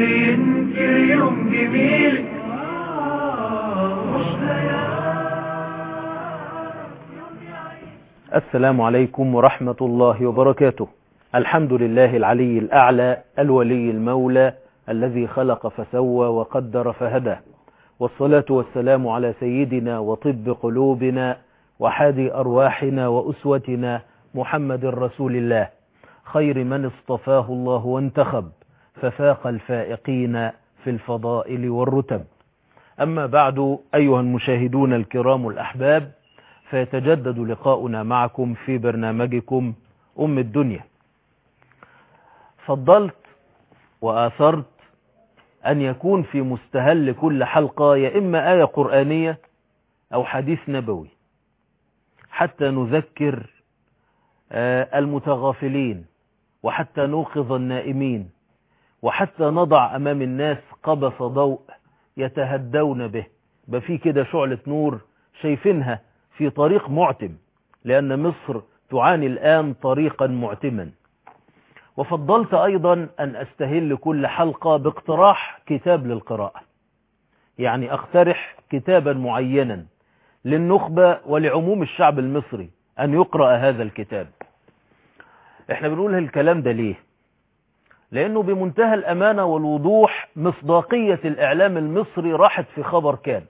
اللي ينكر يوم جميل مش السلام عليكم ورحمة الله وبركاته الحمد لله العلي الأعلى الولي المولى الذي خلق فسوى وقدر فهدى والصلاة والسلام على سيدنا وطب قلوبنا وحادي أرواحنا وأسوتنا محمد رسول الله خير من اصطفاه الله وانتخب ففاق الفائقين في الفضائل والرتب أما بعد أيها المشاهدون الكرام الأحباب فيتجدد لقاؤنا معكم في برنامجكم أم الدنيا فضلت وآثرت أن يكون في مستهل كل حلقة يا إما آية قرآنية أو حديث نبوي حتى نذكر المتغافلين وحتى نوقظ النائمين وحتى نضع أمام الناس قبس ضوء يتهدون به بفي كده شعلة نور شايفينها في طريق معتم لأن مصر تعاني الآن طريقا معتما وفضلت أيضا أن أستهل كل حلقة باقتراح كتاب للقراءة يعني أقترح كتابا معينا للنخبة ولعموم الشعب المصري أن يقرأ هذا الكتاب احنا بنقول الكلام ده ليه لأنه بمنتهى الأمانة والوضوح مصداقية الإعلام المصري راحت في خبر كان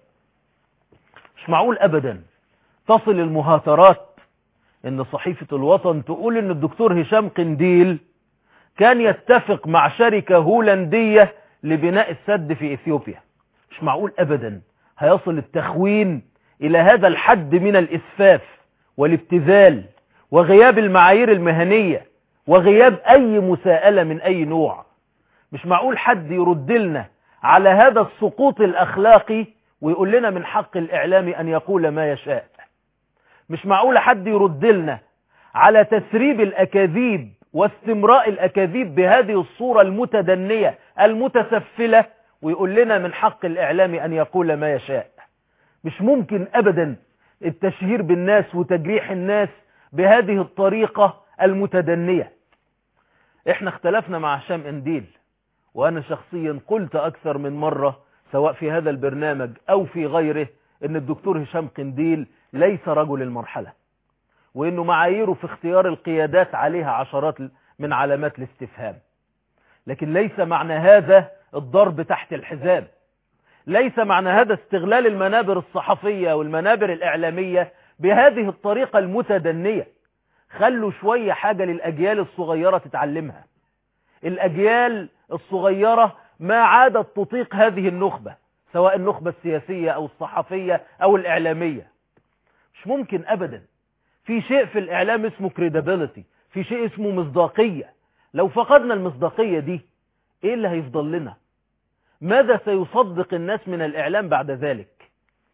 مش معقول أبدا تصل المهاترات ان صحيفة الوطن تقول ان الدكتور هشام قنديل كان يتفق مع شركة هولندية لبناء السد في اثيوبيا مش معقول ابدا هيصل التخوين الى هذا الحد من الاسفاف والابتذال وغياب المعايير المهنية وغياب اي مساءلة من اي نوع مش معقول حد يرد لنا على هذا السقوط الاخلاقي ويقول لنا من حق الاعلام ان يقول ما يشاء مش معقول حد يرد لنا على تسريب الأكاذيب واستمراء الأكاذيب بهذه الصورة المتدنية المتسفلة ويقول لنا من حق الإعلام أن يقول ما يشاء مش ممكن أبدا التشهير بالناس وتجريح الناس بهذه الطريقة المتدنية احنا اختلفنا مع هشام انديل وانا شخصيا قلت اكثر من مرة سواء في هذا البرنامج او في غيره ان الدكتور هشام قنديل ليس رجل المرحلة وانه معاييره في اختيار القيادات عليها عشرات من علامات الاستفهام لكن ليس معنى هذا الضرب تحت الحزام ليس معنى هذا استغلال المنابر الصحفية والمنابر الإعلامية بهذه الطريقة المتدنية خلوا شوية حاجة للأجيال الصغيرة تتعلمها الأجيال الصغيرة ما عادت تطيق هذه النخبة سواء النخبة السياسية أو الصحفية أو الإعلامية مش ممكن أبدا في شيء في الإعلام اسمه credibility في شيء اسمه مصداقية لو فقدنا المصداقية دي إيه اللي هيفضل لنا ماذا سيصدق الناس من الإعلام بعد ذلك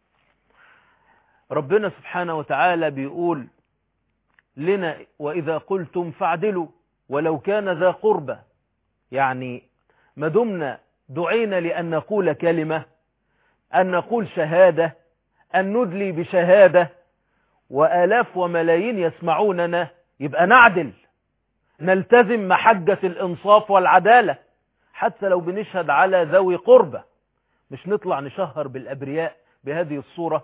ربنا سبحانه وتعالى بيقول لنا وإذا قلتم فاعدلوا ولو كان ذا قربة يعني ما دمنا دعينا لأن نقول كلمة أن نقول شهادة أن ندلي بشهادة وآلاف وملايين يسمعوننا يبقى نعدل نلتزم محجة الإنصاف والعدالة حتى لو بنشهد على ذوي قربة مش نطلع نشهر بالأبرياء بهذه الصورة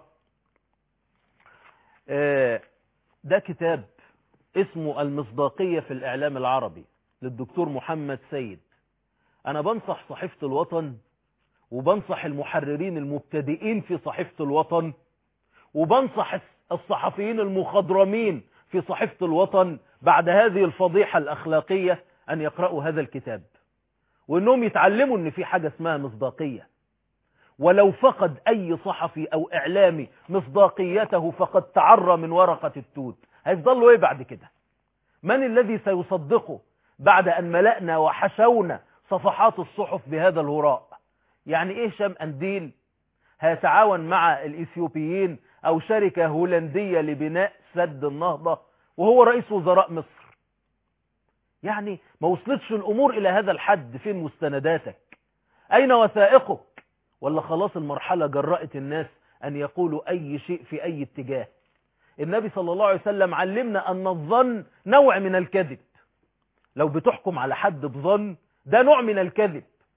ده كتاب اسمه المصداقية في الإعلام العربي للدكتور محمد سيد أنا بنصح صحيفة الوطن وبنصح المحررين المبتدئين في صحيفة الوطن وبنصح الصحفيين المخضرمين في صحيفة الوطن بعد هذه الفضيحة الأخلاقية أن يقرأوا هذا الكتاب وأنهم يتعلموا أن في حاجة اسمها مصداقية ولو فقد أي صحفي أو إعلامي مصداقيته فقد تعرى من ورقة التوت هيفضل له إيه بعد كده من الذي سيصدقه بعد أن ملأنا وحشونا صفحات الصحف بهذا الهراء يعني إيه شام أنديل هيتعاون مع الإثيوبيين أو شركة هولندية لبناء سد النهضة وهو رئيس وزراء مصر يعني ما وصلتش الأمور إلى هذا الحد فين مستنداتك أين وثائقك ولا خلاص المرحلة جرأت الناس أن يقولوا أي شيء في أي اتجاه النبي صلى الله عليه وسلم علمنا أن الظن نوع من الكذب لو بتحكم على حد بظن ده نوع من الكذب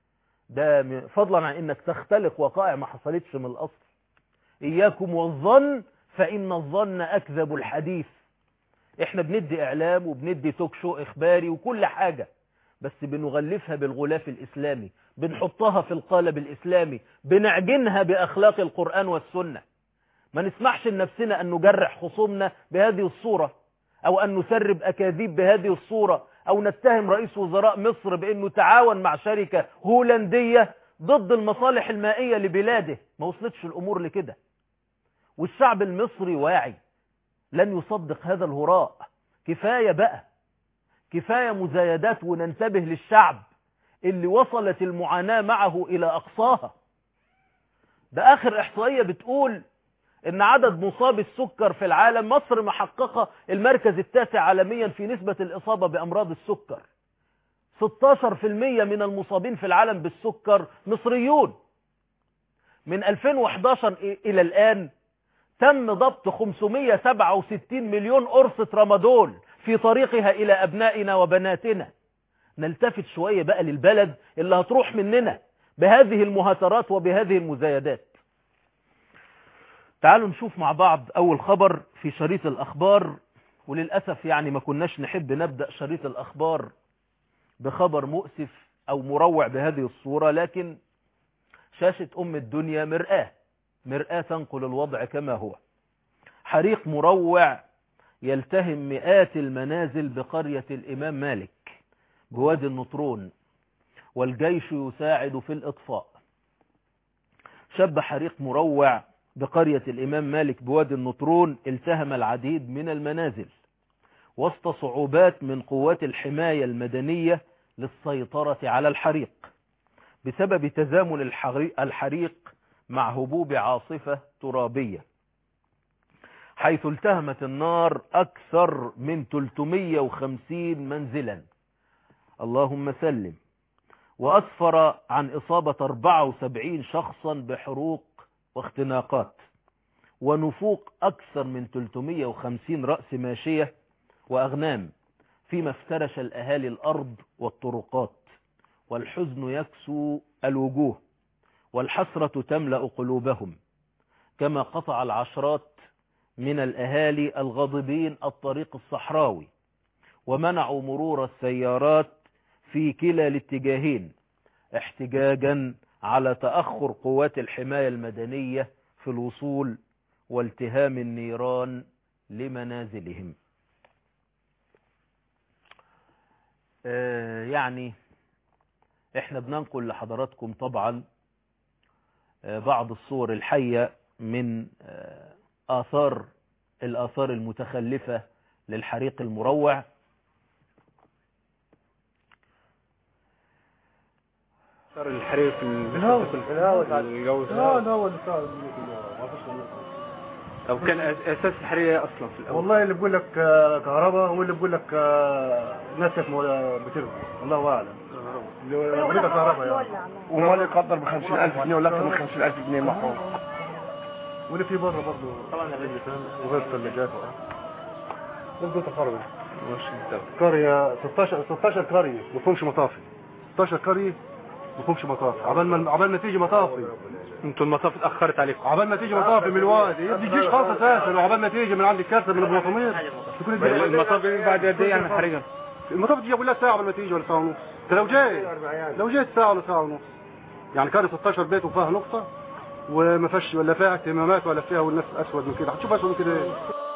ده م- فضلا عن انك تختلق وقائع ما حصلتش من الاصل اياكم والظن فان الظن اكذب الحديث احنا بندي اعلام وبندي توك شو اخباري وكل حاجة بس بنغلفها بالغلاف الاسلامي بنحطها في القالب الاسلامي بنعجنها باخلاق القرآن والسنة ما نسمحش لنفسنا ان نجرح خصومنا بهذه الصورة او ان نسرب اكاذيب بهذه الصورة او نتهم رئيس وزراء مصر بانه تعاون مع شركة هولندية ضد المصالح المائية لبلاده ما وصلتش الامور لكده والشعب المصري واعي لن يصدق هذا الهراء كفاية بقى كفاية مزايدات وننتبه للشعب اللي وصلت المعاناة معه إلى أقصاها ده آخر إحصائية بتقول إن عدد مصاب السكر في العالم مصر محققة المركز التاسع عالميا في نسبة الإصابة بأمراض السكر 16% من المصابين في العالم بالسكر مصريون من 2011 إلى الآن تم ضبط 567 مليون قرصة رمادول في طريقها إلى أبنائنا وبناتنا نلتفت شوية بقى للبلد اللي هتروح مننا بهذه المهاترات وبهذه المزايدات تعالوا نشوف مع بعض أول خبر في شريط الأخبار وللأسف يعني ما كناش نحب نبدأ شريط الأخبار بخبر مؤسف أو مروع بهذه الصورة لكن شاشة أم الدنيا مرآة مرآة تنقل الوضع كما هو حريق مروع يلتهم مئات المنازل بقرية الإمام مالك بوادي النطرون والجيش يساعد في الإطفاء شب حريق مروع بقرية الإمام مالك بوادي النطرون التهم العديد من المنازل وسط صعوبات من قوات الحماية المدنية للسيطرة على الحريق بسبب تزامن الحريق مع هبوب عاصفة ترابية حيث التهمت النار أكثر من 350 منزلا اللهم سلم وأسفر عن إصابة 74 شخصا بحروق واختناقات ونفوق أكثر من 350 رأس ماشية وأغنام فيما افترش الأهالي الأرض والطرقات والحزن يكسو الوجوه والحسرة تملأ قلوبهم كما قطع العشرات من الأهالي الغاضبين الطريق الصحراوي ومنعوا مرور السيارات في كلا الاتجاهين احتجاجا على تأخر قوات الحماية المدنية في الوصول والتهام النيران لمنازلهم آه يعني احنا بننقل لحضراتكم طبعا آه بعض الصور الحية من آه آثار الآثار المتخلفة للحريق المروع صار الحريق في الهوا الهوا الجو لا لا هو اللي صار ما فيش طب كان أس- اساس الحريق اصلا في الاول والله اللي بيقول لك آه، كهرباء واللي بيقول لك آه، نسف ولا بتربو الله اعلم اللي بيقول لك كهرباء يعني وما اللي يقدر ب 50000 جنيه ولا اكثر من 50000 جنيه محفوظ واللي في بره برضه طبعا وغير ثلاجات برضه تخرب مش انت قرية 16 16 قرية ما فيهمش مطافي 16 قرية ما فيهمش مطافي عبال ما عبال ما تيجي مطافي انتوا المطاف اتاخرت عليكم عبال ما تيجي مطافي من الوادي ما بتجيش خالص اساسا وعبال ما تيجي من عند الكارثه من ابو مطامير تكون الدنيا- المطاف بعد قد ايه يعني حريقه المطاف تيجي ولا ساعه قبل ما تيجي ولا ساعه ونص انت لو جاي لو جيت ساعه ولا ساعه ونص يعني كان 16 بيت وفيها نقطه وما فيش ولا فيها اهتمامات ولا فيها والناس اسود من كده هتشوف اسود من كده ايه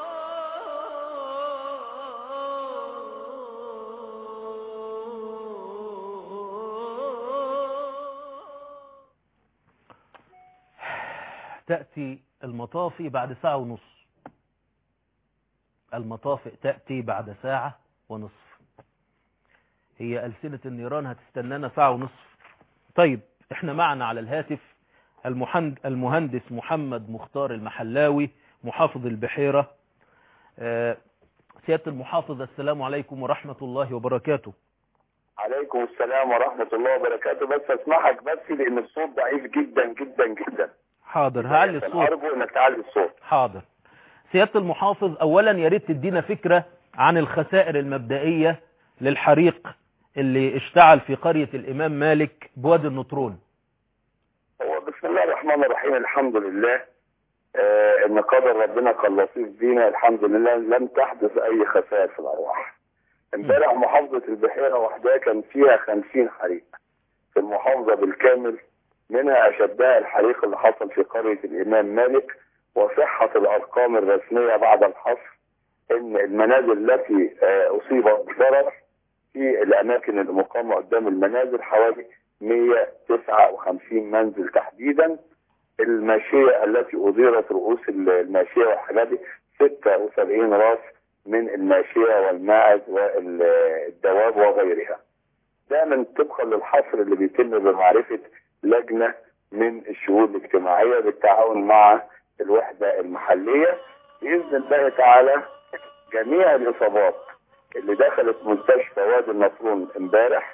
تأتي المطافي بعد ساعة ونص المطافئ تأتي بعد ساعة ونصف هي ألسنة النيران هتستنانا ساعة ونصف طيب احنا معنا على الهاتف المحند المهندس محمد مختار المحلاوي محافظ البحيرة آه، سيادة المحافظ السلام عليكم ورحمة الله وبركاته عليكم السلام ورحمة الله وبركاته بس اسمحك بس لان الصوت ضعيف جدا جدا جدا حاضر هعلي الصوت ارجو انك تعلي الصوت حاضر سيادة المحافظ اولا يا ريت تدينا فكرة عن الخسائر المبدئية للحريق اللي اشتعل في قرية الإمام مالك بوادي النطرون هو بسم الله الرحمن الرحيم الحمد لله آه ان قدر ربنا كان لطيف بينا الحمد لله لم تحدث اي خسائر في الارواح امبارح محافظة البحيرة وحدها كان فيها 50 حريق في المحافظة بالكامل منها اشدها الحريق اللي حصل في قرية الامام مالك وصحة الارقام الرسمية بعد الحصر ان المنازل التي آه اصيبت بضرر في الاماكن المقامة قدام المنازل حوالي 159 منزل تحديدا الماشية التي أديرت رؤوس الماشية والحاجات دي 76 راس من الماشية والماعز والدواب وغيرها ده من طبقا للحصر اللي بيتم بمعرفة لجنة من الشؤون الاجتماعية بالتعاون مع الوحدة المحلية بإذن الله تعالى جميع الإصابات اللي دخلت مستشفى وادي النطرون امبارح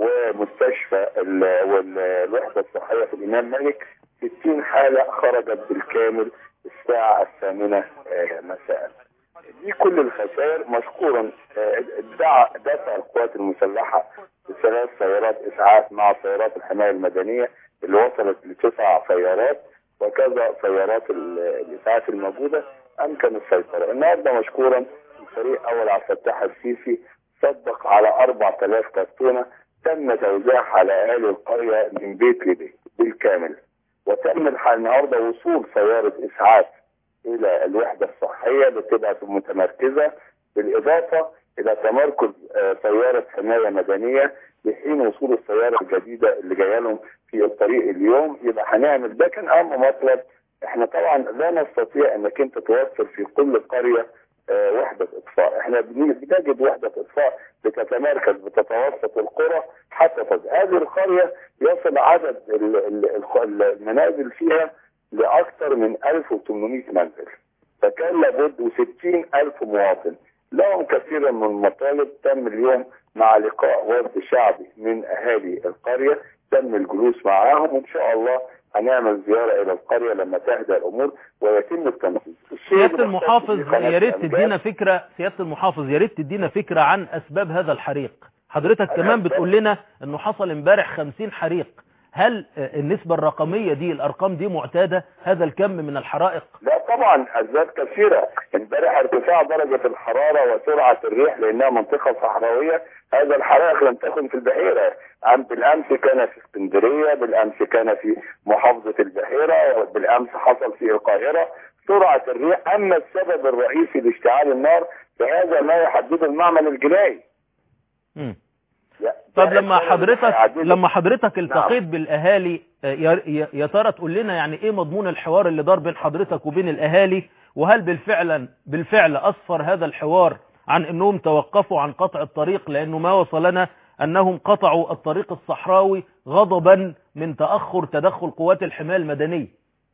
ومستشفى ال- والوحدة الصحية في الإمام مالك 60 حالة خرجت بالكامل الساعة الثامنة آه، مساء دي كل الخسائر مشكورا آه، دعا دفع القوات المسلحة بثلاث سيارات إسعاف مع سيارات الحماية المدنية اللي وصلت لتسع سيارات وكذا سيارات ال- الإسعاف الموجودة أمكن السيطرة النهارده مشكورا الفريق أول عبد الفتاح السيسي صدق على 4000 كرتونة تم توزيعها على أهالي القرية من بيت لبيت بالكامل وتم الح- النهارده وصول سيارة إسعاف إلى الوحدة الصحية بتبقى متمركزة بالإضافة إلى تمركز آه، سيارة حماية مدنية لحين وصول السيارة الجديدة اللي جاية لهم في الطريق اليوم يبقى هنعمل ده كان أهم مطلب احنا طبعا لا نستطيع انك انت توفر في كل قرية آه، وحدة اطفاء احنا بن- بنجد وحدة اطفاء بتتمركز بتتوسط القرى حتى تز هذه القرية يصل عدد ال- ال- الخ- المنازل فيها لأكثر من 1800 منزل فكان لابد وستين ألف مواطن لهم كثيرا من المطالب تم اليوم مع لقاء ورد شعبي من أهالي القرية تم الجلوس معاهم وإن شاء الله هنعمل زيارة إلى القرية لما تهدى الأمور ويتم التنفيذ الشيء سيادة اللي المحافظ بيحتاج لقناة يا ريت الأنباء تدينا فكرة سيادة المحافظ يا ريت تدينا فكرة عن أسباب هذا الحريق حضرتك كمان بتقول لنا أنه حصل امبارح 50 حريق هل آه، النسبة الرقمية دي الأرقام دي معتادة هذا الكم من الحرائق لا طبعا اسباب كثيره امبارح ارتفاع درجه الحراره وسرعه الريح لانها منطقه صحراويه هذا الحرائق لم تكن في البحيره أم- بالامس كان في اسكندريه بالامس كان في محافظه البحيره بالامس حصل في القاهره سرعه الريح اما السبب الرئيسي لاشتعال النار فهذا ما يحدده المعمل الجنائي مم. لا، طب ده لما السبب حضرتك هيعدده. لما حضرتك التقيت بالاهالي آه، يا يا- يا ترى تقول لنا يعني ايه مضمون الحوار اللي دار بين حضرتك وبين الاهالي وهل بالفعل بالفعل اسفر هذا الحوار عن انهم توقفوا عن قطع الطريق لانه ما وصلنا انهم قطعوا الطريق الصحراوي غضبا من تاخر تدخل قوات الحمايه المدنيه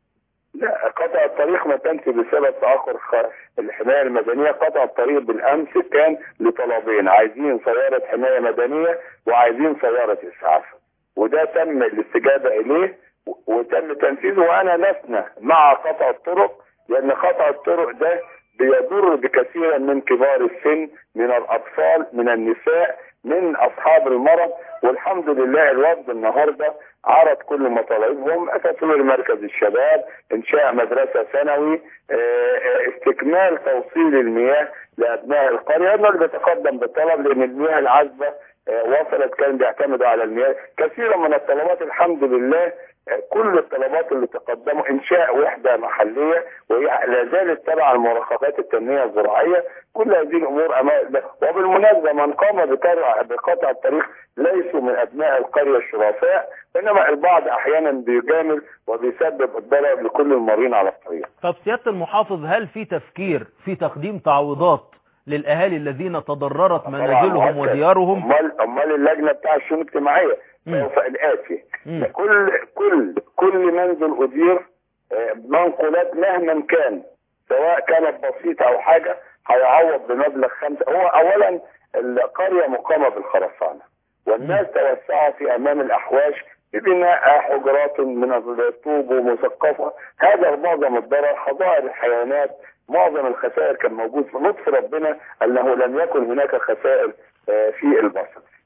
لا قطع الطريق ما كانش بسبب تاخر خ- الحمايه المدنيه قطع الطريق بالامس كان لطلبين عايزين سياره حمايه مدنيه وعايزين سياره اسعاف وده تم الاستجابه اليه و- وتم تنفيذه وانا لسنا مع قطع الطرق لان قطع الطرق ده بيضر بكثير من كبار السن من الاطفال من النساء من اصحاب المرض والحمد لله الوفد النهارده عرض كل مطالبهم تطوير مركز الشباب انشاء مدرسه ثانوي آه، آه، استكمال توصيل المياه لابناء القريه الناس بيتقدم بالطلب لان المياه العذبه آه، وصلت كان بيعتمدوا على المياه كثيرا من الطلبات الحمد لله آه، كل الطلبات اللي تقدموا انشاء وحده محليه وهي لا زالت تبع المراقبات التنميه الزراعيه كل هذه الامور امام وبالمناسبه من قام بقطع بقطع الطريق ليسوا من ابناء القريه الشرفاء انما البعض احيانا بيجامل وبيسبب الضرر لكل المارين على الطريق طب سيادة المحافظ هل في تفكير في تقديم تعويضات للاهالي الذين تضررت منازلهم طبعاً وديارهم امال امال اللجنه بتاع الشؤون الاجتماعيه مم. سوف الاتي مم. كل كل كل منزل ادير آه، منقولات مهما كان سواء كانت بسيطه او حاجه هيعوض بمبلغ خمسه هو اولا القريه مقامه بالخرسانه والناس توسعوا في امام الاحواش ببناء حجرات من الطوب ومثقفه هذا معظم الضرر حظائر الحيوانات معظم الخسائر كان موجود في لطف ربنا انه لم يكن هناك خسائر آه، في البصر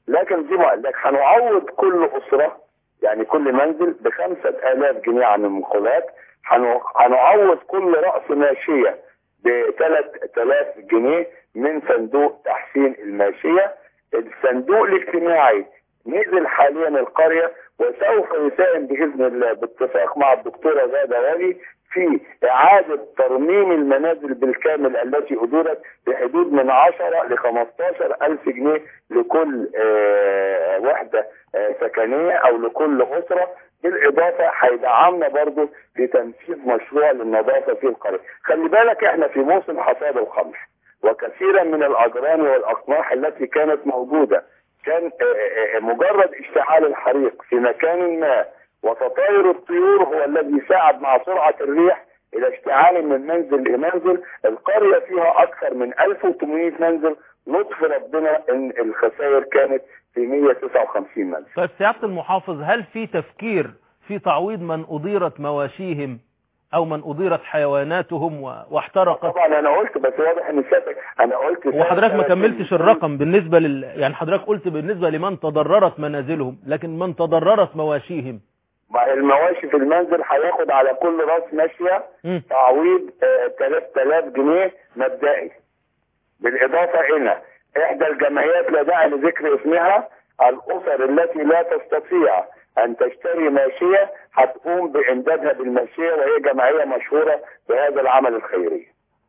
لكن دي ما لك هنعوض كل اسره يعني كل منزل بخمسة آلاف جنيه عن المنقولات هنو- هنعوض كل رأس ماشية بثلاث آلاف جنيه من صندوق تحسين الماشية الصندوق الاجتماعي نزل حاليا القرية وسوف يساهم بإذن الله باتفاق مع الدكتورة غادة والي في إعادة ترميم المنازل بالكامل التي أدورت بحدود من 10 ل 15 ألف جنيه لكل آه، وحدة آه، سكنية أو لكل أسرة بالإضافة هيدعمنا برضو في تنفيذ مشروع للنظافة في القرية خلي بالك احنا في موسم حصاد القمح وكثيرا من الأجران والأقماح التي كانت موجودة كان آه، آه، آه، مجرد اشتعال الحريق في مكان ما وتطاير الطيور هو الذي ساعد مع سرعة الريح إلى اشتعال من منزل لمنزل القرية فيها أكثر من 1800 منزل لطف ربنا إن الخسائر كانت في 159 منزل طيب سيادة المحافظ هل في تفكير في تعويض من أضيرت مواشيهم أو من أضيرت حيواناتهم و- واحترقت طبعا أنا قلت بس واضح إن سيادتك أنا قلت وحضرتك ما سنة كملتش 30 الرقم بالنسبة لل يعني حضرتك قلت بالنسبة لمن تضررت منازلهم لكن من تضررت مواشيهم مع المواشي في المنزل هياخد على كل راس ماشية مم. تعويض آه، 3000 جنيه مبدئي بالإضافة إلى إحدى الجمعيات لا داعي لذكر اسمها الأسر التي لا تستطيع أن تشتري ماشية هتقوم بإمدادها بالماشية وهي جمعية مشهورة بهذا العمل الخيري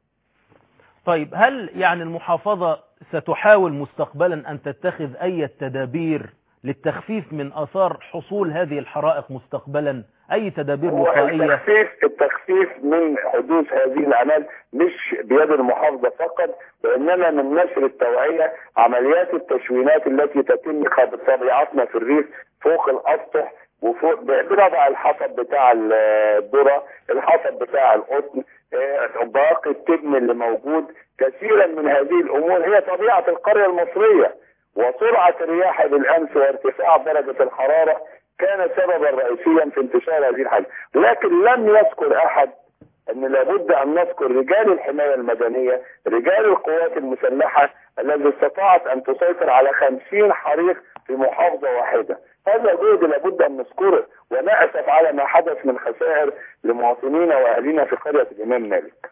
طيب هل يعني المحافظة ستحاول مستقبلا أن تتخذ أي تدابير للتخفيف من أثار حصول هذه الحرائق مستقبلا أي تدابير هو وقائية التخفيف التخفيف من حدوث هذه الاعمال مش بيد المحافظه فقط وانما من نشر التوعيه عمليات التشوينات التي تتم بطبيعتنا في الريف فوق الاسطح وفوق بنضع الحصب بتاع الذره الحصب بتاع القطن آه، باقي التبن اللي موجود كثيرا من هذه الامور هي طبيعه القريه المصريه وسرعه الرياح بالامس وارتفاع درجه الحراره كان سببا رئيسيا في انتشار هذه الحاجه لكن لم يذكر احد ان لابد ان نذكر رجال الحمايه المدنيه رجال القوات المسلحه التي استطاعت ان تسيطر على خمسين حريق في محافظه واحده هذا جهد لابد ان نذكره ونأسف على ما حدث من خسائر لمواطنينا واهالينا في قريه الامام مالك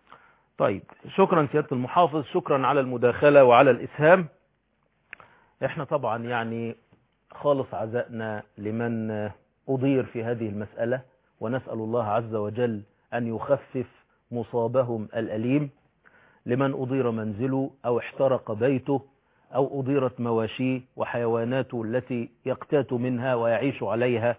طيب شكرا سيادة المحافظ شكرا على المداخلة وعلى الإسهام احنا طبعا يعني خالص عزائنا لمن أضير في هذه المسألة ونسأل الله عز وجل أن يخفف مصابهم الأليم لمن أضير منزله أو احترق بيته أو أضيرت مواشيه وحيواناته التي يقتات منها ويعيش عليها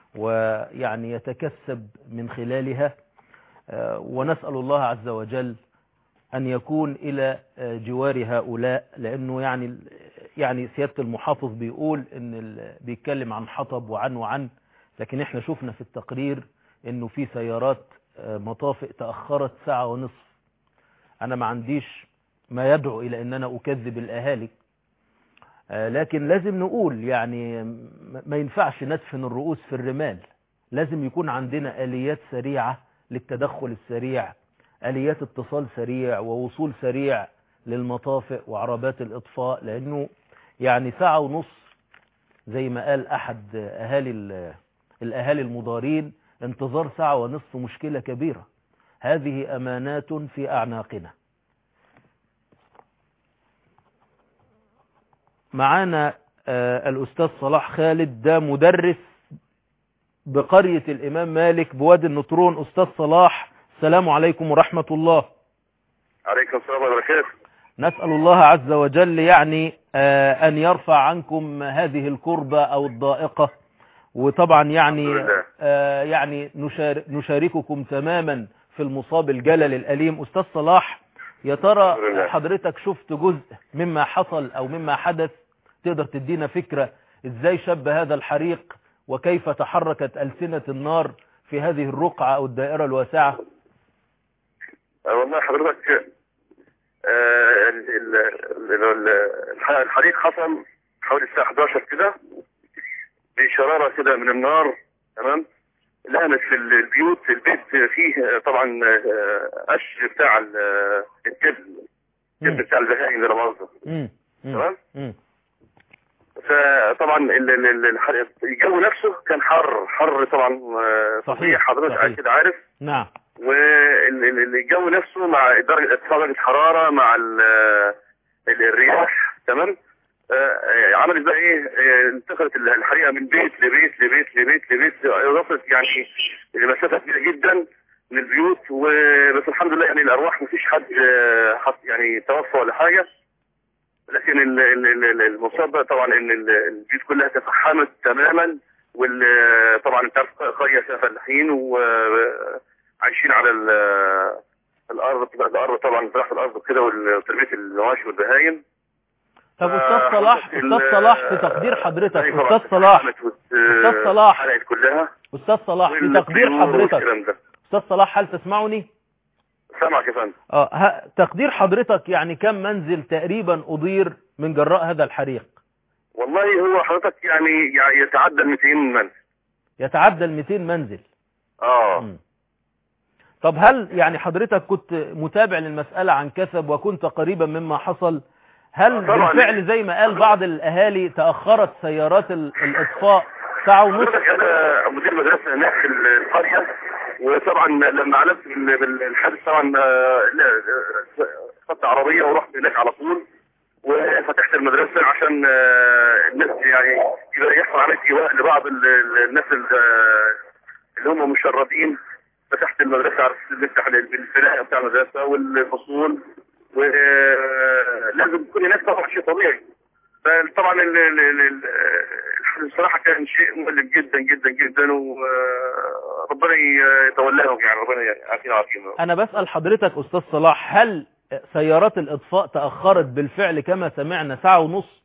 ويعني يتكسب من خلالها آه، ونسأل الله عز وجل أن يكون إلى آه، جوار هؤلاء لأنه يعني يعني سيادة المحافظ بيقول إن ال- بيتكلم عن حطب وعن وعن لكن احنا شفنا في التقرير إنه في سيارات آه، مطافئ تأخرت ساعة ونصف أنا ما عنديش ما يدعو إلى أن أنا أكذب الأهالي آه، لكن لازم نقول يعني م- ما ينفعش ندفن الرؤوس في الرمال لازم يكون عندنا آليات سريعة للتدخل السريع آليات اتصال سريع ووصول سريع للمطافئ وعربات الإطفاء لأنه يعني ساعة ونص زي ما قال أحد أهالي ال- الأهالي المضارين انتظار ساعة ونصف مشكلة كبيرة هذه أمانات في أعناقنا معانا آه، الأستاذ صلاح خالد ده مدرس بقرية الإمام مالك بوادي النطرون أستاذ صلاح السلام عليكم ورحمة الله عليكم السلام وبركاته نسأل الله عز وجل يعني آه، أن يرفع عنكم هذه الكربة أو الضائقة وطبعا يعني الحمد لله. آه، يعني نشار- نشارككم تماما في المصاب الجلل الأليم أستاذ صلاح يا الحمد ترى لله. حضرتك شفت جزء مما حصل أو مما حدث تقدر تدينا فكرة إزاي شب هذا الحريق وكيف تحركت ألسنة النار في هذه الرقعة أو الدائرة الواسعة آه، والله حضرتك آه، ال- ال- ال- ال- الح- الحريق حصل حوالي الساعة 11 كده بشرارة كده من النار تمام لهمت في ال- البيوت البيت فيه آه، طبعا آه، قش بتاع ال- آه، التبن التبن مم. بتاع البهائم ده لا مؤاخذة مم. مم. تمام مم. فطبعا ال- ال- ال- الح- الجو نفسه كان حر حر طبعا آه، صحيح، فظيع حضرتك صحيح. اكيد عارف نعم والجو نفسه مع درجه ارتفاع درجه حراره مع ال- ال- الرياح تمام آه، آه، عملت بقى ايه آه، انتقلت الحريقه من بيت لبيت لبيت لبيت لبيت وصلت يعني لمسافه كبيره جدا من البيوت وبس الحمد لله يعني الارواح مفيش حد آه، حط يعني توفى ولا حاجه لكن ال- ال- ال- المصاب بقى طبعا ان ال- البيوت كلها تفحمت تماما وطبعا انت عارف قريه فيها فلاحين وعايشين على ال- الارض الارض طبعا زراعه الارض وكده وتربيه المواشي والبهايم طب آه، استاذ صلاح حضرتك ال- استاذ صلاح في تقدير حضرتك أي طبعاً استاذ صلاح اتفحمت وت- أستاذ صلاح. اتحرقت كلها استاذ صلاح في تقدير والطيور حضرتك والكلام ده. استاذ صلاح هل تسمعني سامعك يا فندم اه ه- تقدير حضرتك يعني كم منزل تقريبا أضير من جراء هذا الحريق والله هو حضرتك يعني يعني يتعدى ال 200 منزل يتعدى ال 200 منزل اه مم. طب هل يعني حضرتك كنت متابع للمسألة عن كثب وكنت قريبا مما حصل هل طبعاً. بالفعل زي ما قال بعض الأهالي تأخرت سيارات ال- الإطفاء ساعة ونص حضرتك انا مدير مدرسه هناك في القريه وطبعا لما علمت بال- بالحادث طبعا آه، لا، خدت عربيه ورحت هناك على طول وفتحت المدرسه عشان آه، الناس يعني يبقى يحصل عمليه ايواء لبعض ال- ال- الناس ال- آه، اللي هم مشردين فتحت المدرسه على اساس نفتح الفناء بتاع المدرسه والفصول ولازم يكون هناك طبعا شيء طبيعي فطبعا ال- ال- ال- ال- الحادث بصراحه كان شيء مؤلم جدا جدا جدا وربنا يتولاهم يعني ربنا يعافينا ويعافيهم أنا بسأل حضرتك أستاذ صلاح هل سيارات الإطفاء تأخرت بالفعل كما سمعنا ساعة ونص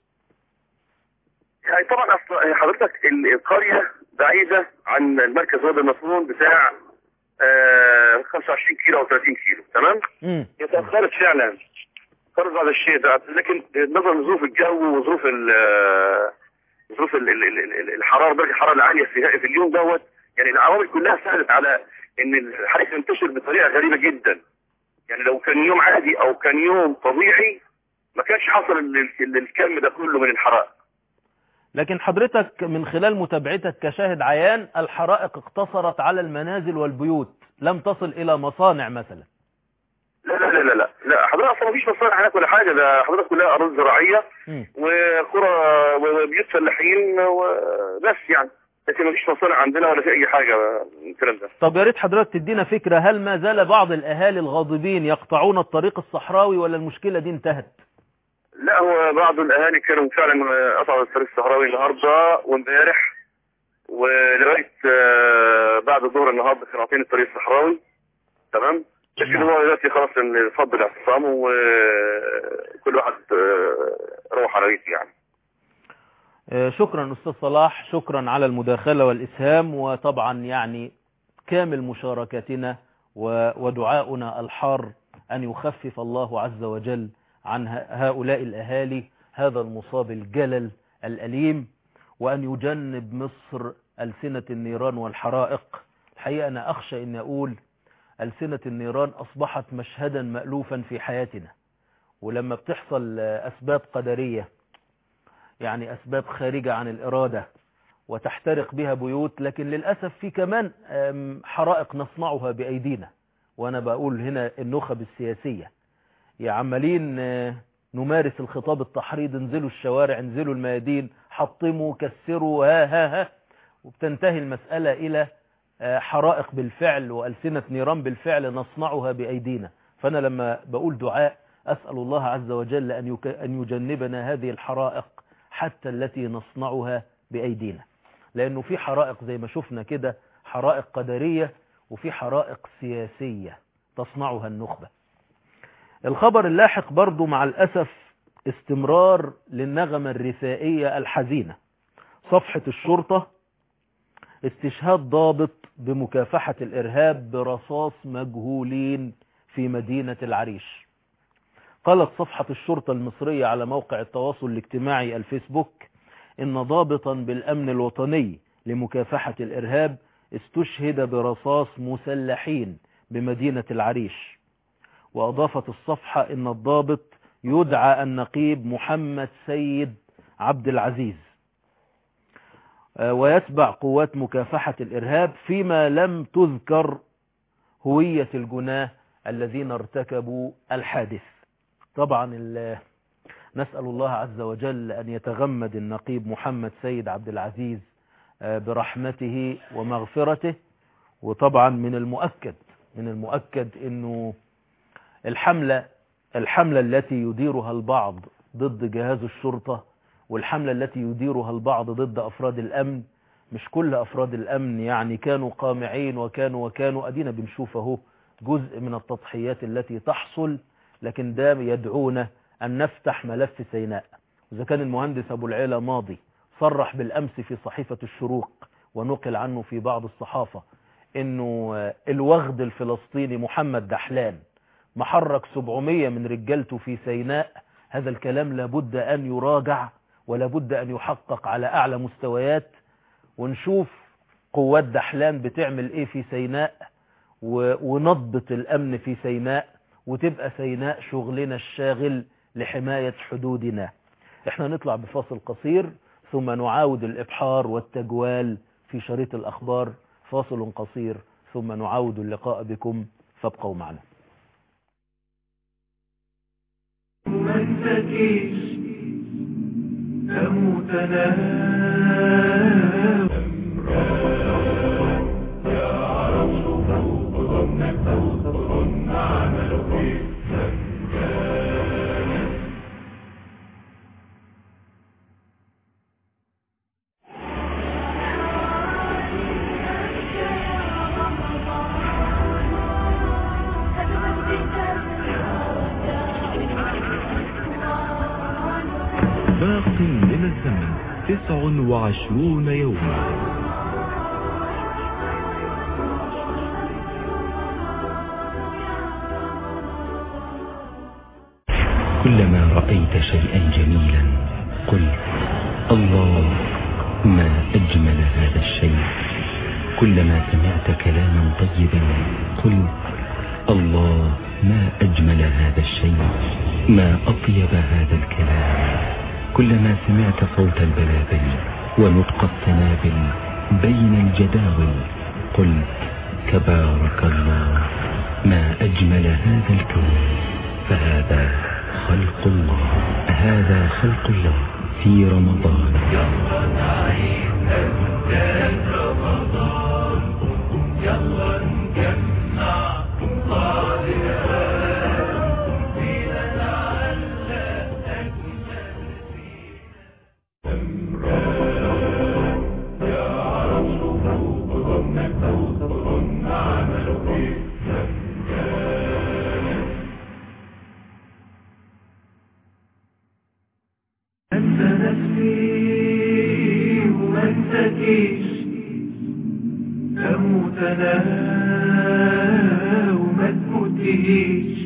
يعني طبعا اصل حضرتك ال- القريه بعيده عن المركز وادي المسنون بتاع آه، 25 كيلو او 30 كيلو تمام؟ مم. هي تاخرت فعلا فرض هذا الشيء ده لكن نظرا لظروف الجو وظروف ال ظروف ال- ال- ال- ال- الحراره درجه الحراره العاليه في في اليوم دوت يعني العوامل كلها ساعدت على ان الحريق ينتشر بطريقه غريبه جدا يعني لو كان يوم عادي او كان يوم طبيعي ما كانش حصل ال- ال- الكم ده كله من الحرائق لكن حضرتك من خلال متابعتك كشاهد عيان الحرائق اقتصرت على المنازل والبيوت لم تصل إلى مصانع مثلا لا لا لا لا لا, لا حضرتك اصلا مفيش مصانع هناك ولا حاجه ده حضرتك كلها ارض زراعيه مم. وقرى وبيوت فلاحين وبس يعني لكن مفيش مصانع عندنا ولا في اي حاجه من الكلام ده طب يا ريت حضرتك تدينا فكرة هل ما زال بعض الأهالي الغاضبين يقطعون الطريق الصحراوي ولا المشكلة دي انتهت لا هو بعض الاهالي كانوا فعلا قطعوا الطريق الصحراوي النهارده وامبارح ولغايه آه، بعد الظهر النهارده كانوا قاطعين الطريق الصحراوي تمام لكن نعم. هو دلوقتي خلاص إن فضل اعتصامه وكل واحد آه، روح على بيته يعني آه، شكرا أستاذ صلاح شكرا على المداخلة والإسهام وطبعا يعني كامل مشاركتنا و- ودعاؤنا الحار أن يخفف الله عز وجل عن ه- هؤلاء الأهالي هذا المصاب الجلل الأليم وأن يجنب مصر ألسنة النيران والحرائق الحقيقة أنا أخشى أن أقول ألسنة النيران أصبحت مشهدا مألوفا في حياتنا ولما بتحصل آه، أسباب قدرية يعني أسباب خارجة عن الإرادة وتحترق بها بيوت لكن للأسف في كمان آم، حرائق نصنعها بأيدينا وأنا بقول هنا النخب السياسية يا عمالين آه، نمارس الخطاب التحريض انزلوا الشوارع انزلوا الميادين حطموا كسروا ها ها ها وبتنتهي المسألة إلى آه، حرائق بالفعل وألسنة نيران بالفعل نصنعها بأيدينا فأنا لما بقول دعاء أسأل الله عز وجل أن يك- أن يجنبنا هذه الحرائق حتى التي نصنعها بأيدينا لأنه في حرائق زي ما شفنا كده حرائق قدرية وفي حرائق سياسية تصنعها النخبة الخبر اللاحق برضو مع الأسف استمرار للنغمة الرثائية الحزينة صفحة الشرطة استشهاد ضابط بمكافحة الإرهاب برصاص مجهولين في مدينة العريش قالت صفحة الشرطة المصرية على موقع التواصل الاجتماعي الفيسبوك إن ضابطا بالأمن الوطني لمكافحة الإرهاب استشهد برصاص مسلحين بمدينة العريش وأضافت الصفحة إن الضابط يدعى النقيب محمد سيد عبد العزيز آه، ويتبع قوات مكافحة الإرهاب فيما لم تذكر هوية الجناه الذين ارتكبوا الحادث طبعا ال- نسأل الله عز وجل أن يتغمد النقيب محمد سيد عبد العزيز آه، برحمته ومغفرته وطبعا من المؤكد من المؤكد أنه الحملة الحملة التي يديرها البعض ضد جهاز الشرطة والحملة التي يديرها البعض ضد أفراد الأمن مش كل أفراد الأمن يعني كانوا قامعين وكانوا وكانوا أدينا بنشوف اهو جزء من التضحيات التي تحصل لكن ده يدعونا أن نفتح ملف سيناء وإذا كان المهندس أبو العيلة ماضي صرح بالأمس في صحيفة الشروق ونقل عنه في بعض الصحافة انه الوغد الفلسطيني محمد دحلان محرك 700 من رجالته في سيناء هذا الكلام لابد أن يراجع ولابد أن يحقق على أعلى مستويات ونشوف قوات دحلان بتعمل ايه في سيناء و- ونضبط الأمن في سيناء وتبقى سيناء شغلنا الشاغل لحماية حدودنا احنا نطلع بفاصل قصير ثم نعاود الإبحار والتجوال في شريط الأخبار فاصل قصير ثم نعاود اللقاء بكم فابقوا معنا من تكيش تموت نام باق من الزمن تسع وعشرون يوما كلما رأيت شيئا جميلا قل الله ما أجمل هذا الشيء كلما سمعت كلاما طيبا قل الله ما أجمل هذا الشيء ما أطيب هذا الكلام كلما سمعت صوت البلابل ونطق السنابل بين الجداول قل تبارك الله ما أجمل هذا الكون فهذا خلق الله هذا خلق الله في رمضان أنت نفسي ومن تكيش تموت أنا وما تموتيش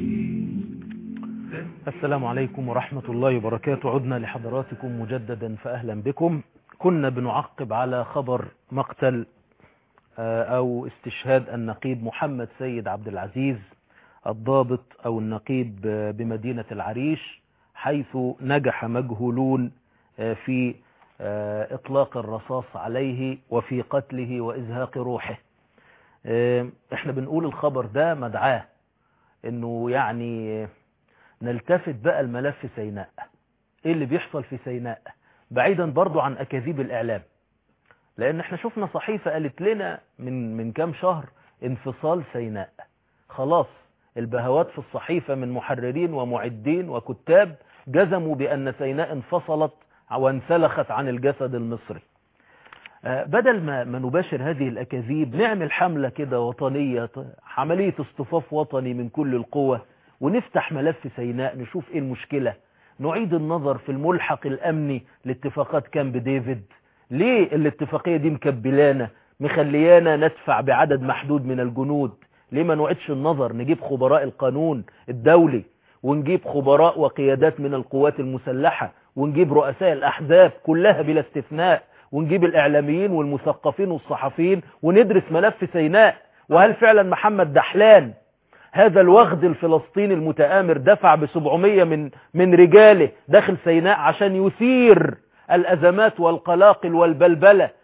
السلام عليكم ورحمة الله وبركاته عدنا لحضراتكم مجددا فأهلا بكم كنا بنعقب على خبر مقتل آه، أو استشهاد النقيب محمد سيد عبد العزيز الضابط أو النقيب آه، بمدينة العريش حيث نجح مجهولون آه، في آه، إطلاق الرصاص عليه وفي قتله وإزهاق روحه آه، احنا بنقول الخبر ده مدعاه انه يعني نلتفت بقى الملف سيناء ايه اللي بيحصل في سيناء بعيدا برضو عن اكاذيب الاعلام لان احنا شفنا صحيفة قالت لنا من من كام شهر انفصال سيناء خلاص البهوات في الصحيفة من محررين ومعدين وكتاب جزموا بان سيناء انفصلت وانسلخت عن الجسد المصري آه، بدل ما ما نباشر هذه الأكاذيب نعمل حملة كده وطنية ط- عملية اصطفاف وطني من كل القوى ونفتح ملف سيناء نشوف ايه المشكلة نعيد النظر في الملحق الأمني لاتفاقات كامب ديفيد ليه الاتفاقية دي مكبلانا مخليانا ندفع بعدد محدود من الجنود ليه ما نعيدش النظر نجيب خبراء القانون الدولي ونجيب خبراء وقيادات من القوات المسلحة ونجيب رؤساء الأحزاب كلها بلا استثناء ونجيب الإعلاميين والمثقفين والصحفيين وندرس ملف سيناء وهل فعلا محمد دحلان هذا الوغد الفلسطيني المتآمر دفع بسبعمية من, من رجاله داخل سيناء عشان يثير الأزمات والقلاقل والبلبلة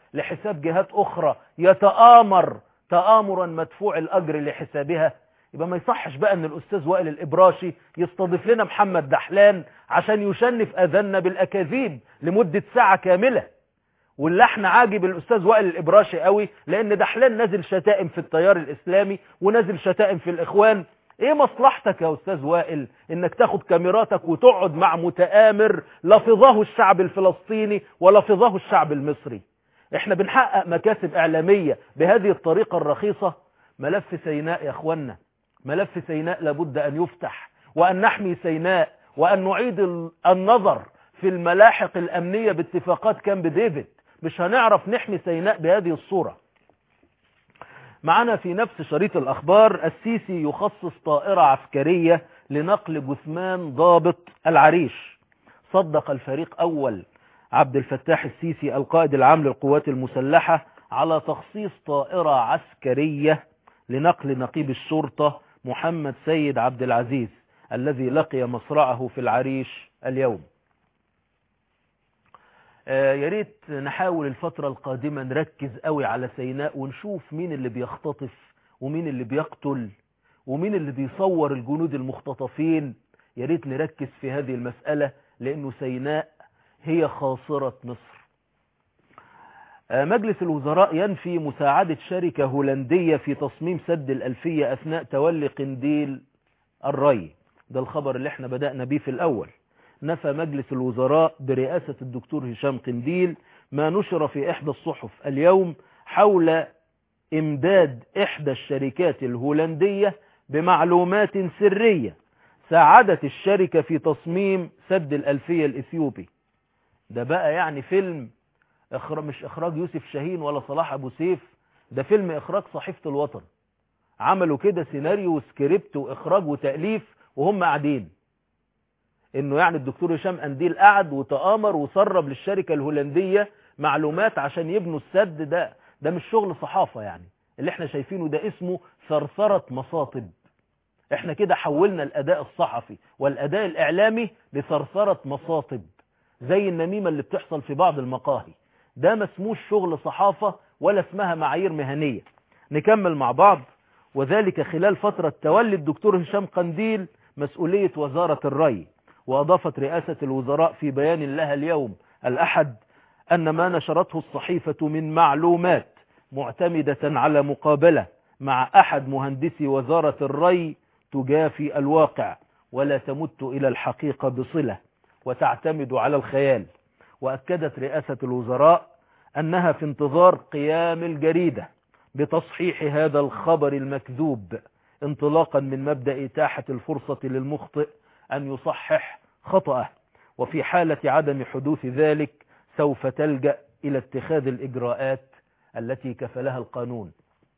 لحساب جهات أخرى يتآمر تآمرا مدفوع الأجر لحسابها يبقى ما يصحش بقى ان الأستاذ وائل الإبراشي يستضيف لنا محمد دحلان عشان يشنف أذنا بالأكاذيب لمدة ساعة كاملة واللحن عاجب الأستاذ وائل الإبراشي قوي لأن دحلان نازل شتائم في التيار الإسلامي ونازل شتائم في الإخوان ايه مصلحتك يا استاذ وائل انك تاخد كاميراتك وتقعد مع متآمر لفظه الشعب الفلسطيني ولفظه الشعب المصري احنا بنحقق مكاسب اعلامية بهذه الطريقة الرخيصة ملف سيناء يا اخوانا ملف سيناء لابد ان يفتح وان نحمي سيناء وان نعيد النظر في الملاحق الامنية باتفاقات كامب ديفيد مش هنعرف نحمي سيناء بهذه الصورة معنا في نفس شريط الأخبار السيسي يخصص طائرة عسكرية لنقل جثمان ضابط العريش صدق الفريق أول عبد الفتاح السيسي القائد العام للقوات المسلحة على تخصيص طائرة عسكرية لنقل نقيب الشرطة محمد سيد عبد العزيز الذي لقي مصرعه في العريش اليوم يا ريت نحاول الفترة القادمة نركز قوي على سيناء ونشوف مين اللي بيختطف ومين اللي بيقتل ومين اللي بيصور الجنود المختطفين يا ريت نركز في هذه المسألة لأنه سيناء هي خاصرة مصر مجلس الوزراء ينفي مساعدة شركة هولندية في تصميم سد الألفية أثناء تولي قنديل الري ده الخبر اللي احنا بدأنا بيه في الأول نفى مجلس الوزراء برئاسة الدكتور هشام قنديل ما نشر في إحدى الصحف اليوم حول إمداد إحدى الشركات الهولندية بمعلومات سرية ساعدت الشركة في تصميم سد الألفية الإثيوبي ده بقى يعني فيلم إخراج مش إخراج يوسف شاهين ولا صلاح أبو سيف ده فيلم إخراج صحيفة الوطن عملوا كده سيناريو وسكريبت وإخراج وتأليف وهم قاعدين انه يعني الدكتور هشام قنديل قعد وتآمر وسرب للشركة الهولندية معلومات عشان يبنوا السد ده ده مش شغل صحافة يعني اللي احنا شايفينه ده اسمه ثرثرة مصاطب احنا كده حولنا الاداء الصحفي والاداء الاعلامي لثرثرة مصاطب زي النميمة اللي بتحصل في بعض المقاهي ده ما اسموش شغل صحافة ولا اسمها معايير مهنية نكمل مع بعض وذلك خلال فترة تولي الدكتور هشام قنديل مسؤولية وزارة الري وأضافت رئاسة الوزراء في بيان لها اليوم الأحد أن ما نشرته الصحيفة من معلومات معتمدة على مقابلة مع أحد مهندسي وزارة الري تجافي الواقع ولا تمت إلى الحقيقة بصلة وتعتمد على الخيال وأكدت رئاسة الوزراء أنها في انتظار قيام الجريدة بتصحيح هذا الخبر المكذوب انطلاقا من مبدأ إتاحة الفرصة للمخطئ أن يصحح خطأه وفي حالة عدم حدوث ذلك سوف تلجأ إلى اتخاذ الإجراءات التي كفلها القانون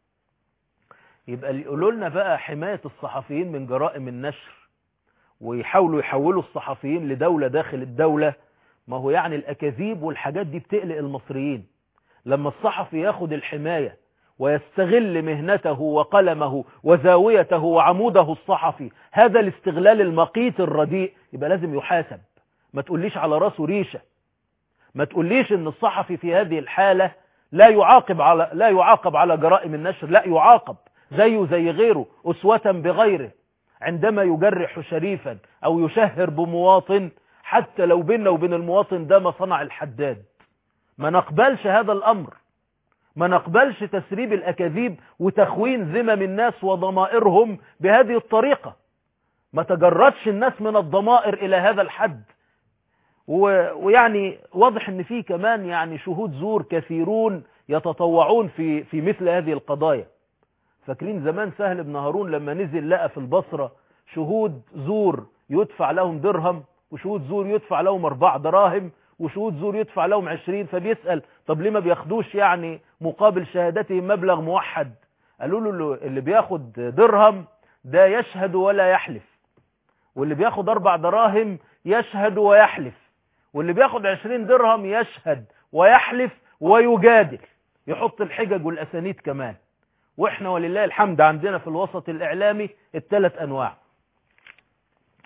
يبقى يقولوا لنا بقى حماية الصحفيين من جرائم النشر ويحاولوا يحولوا الصحفيين لدولة داخل الدولة ما هو يعني الأكاذيب والحاجات دي بتقلق المصريين لما الصحفي ياخد الحماية ويستغل مهنته وقلمه وزاويته وعموده الصحفي هذا الاستغلال المقيت الرديء يبقى لازم يحاسب ما تقوليش على راسه ريشة ما تقوليش ان الصحفي في هذه الحالة لا يعاقب على لا يعاقب على جرائم النشر لا يعاقب زيه زي غيره أسوة بغيره عندما يجرح شريفا أو يشهر بمواطن حتى لو بيننا وبين المواطن ده ما صنع الحداد ما نقبلش هذا الأمر ما نقبلش تسريب الأكاذيب وتخوين ذمم الناس وضمائرهم بهذه الطريقة ما تجردش الناس من الضمائر إلى هذا الحد ويعني واضح ان في كمان يعني شهود زور كثيرون يتطوعون في في مثل هذه القضايا فاكرين زمان سهل بن هارون لما نزل لقى في البصرة شهود زور يدفع لهم درهم وشهود زور يدفع لهم اربع دراهم وشهود زور يدفع لهم عشرين فبيسأل طب ليه ما بياخدوش يعني مقابل شهادتهم مبلغ موحد قالوا له اللي بياخد درهم ده يشهد ولا يحلف واللي بياخد اربع دراهم يشهد ويحلف واللي بياخد عشرين درهم يشهد ويحلف ويجادل يحط الحجج والأسانيد كمان واحنا ولله الحمد عندنا في الوسط الإعلامي الثلاث أنواع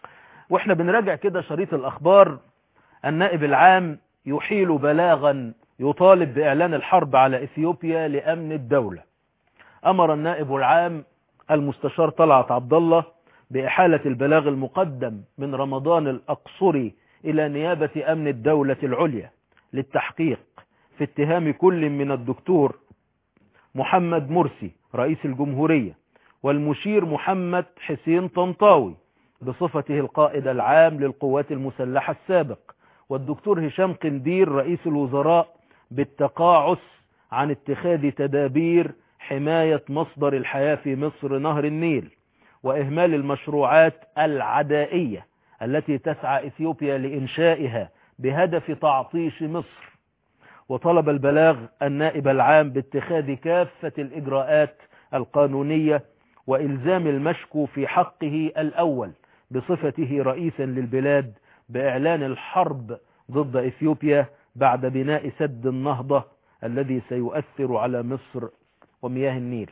واحنا بنراجع كده شريط الأخبار النائب العام يحيل بلاغا يطالب بإعلان الحرب على إثيوبيا لأمن الدولة أمر النائب العام المستشار طلعت عبد الله بإحالة البلاغ المقدم من رمضان الأقصري إلى نيابة أمن الدولة العليا للتحقيق في اتهام كل من الدكتور محمد مرسي رئيس الجمهورية والمشير محمد حسين طنطاوي بصفته القائد العام للقوات المسلحة السابق والدكتور هشام قندير رئيس الوزراء بالتقاعس عن اتخاذ تدابير حماية مصدر الحياة في مصر نهر النيل وإهمال المشروعات العدائية التي تسعى إثيوبيا لإنشائها بهدف تعطيش مصر وطلب البلاغ النائب العام باتخاذ كافة الإجراءات القانونية وإلزام المشكو في حقه الأول بصفته رئيسا للبلاد بإعلان الحرب ضد إثيوبيا بعد بناء سد النهضة الذي سيؤثر على مصر ومياه النيل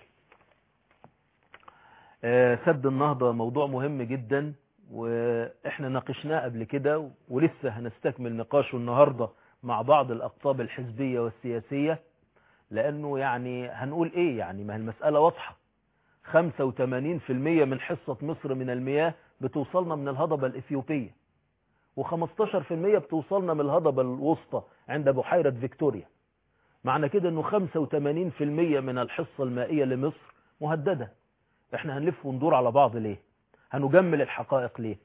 سد النهضة موضوع مهم جدا وإحنا ناقشناه قبل كده ولسه هنستكمل نقاشه النهاردة مع بعض الأقطاب الحزبية والسياسية لأنه يعني هنقول إيه يعني ما المسألة واضحة 85% من حصة مصر من المياه بتوصلنا من الهضبة الإثيوبية و15% بتوصلنا من الهضبة الوسطى عند بحيرة فيكتوريا معنى كده انه 85% من الحصة المائية لمصر مهددة احنا هنلف وندور على بعض ليه هنجمل الحقائق ليه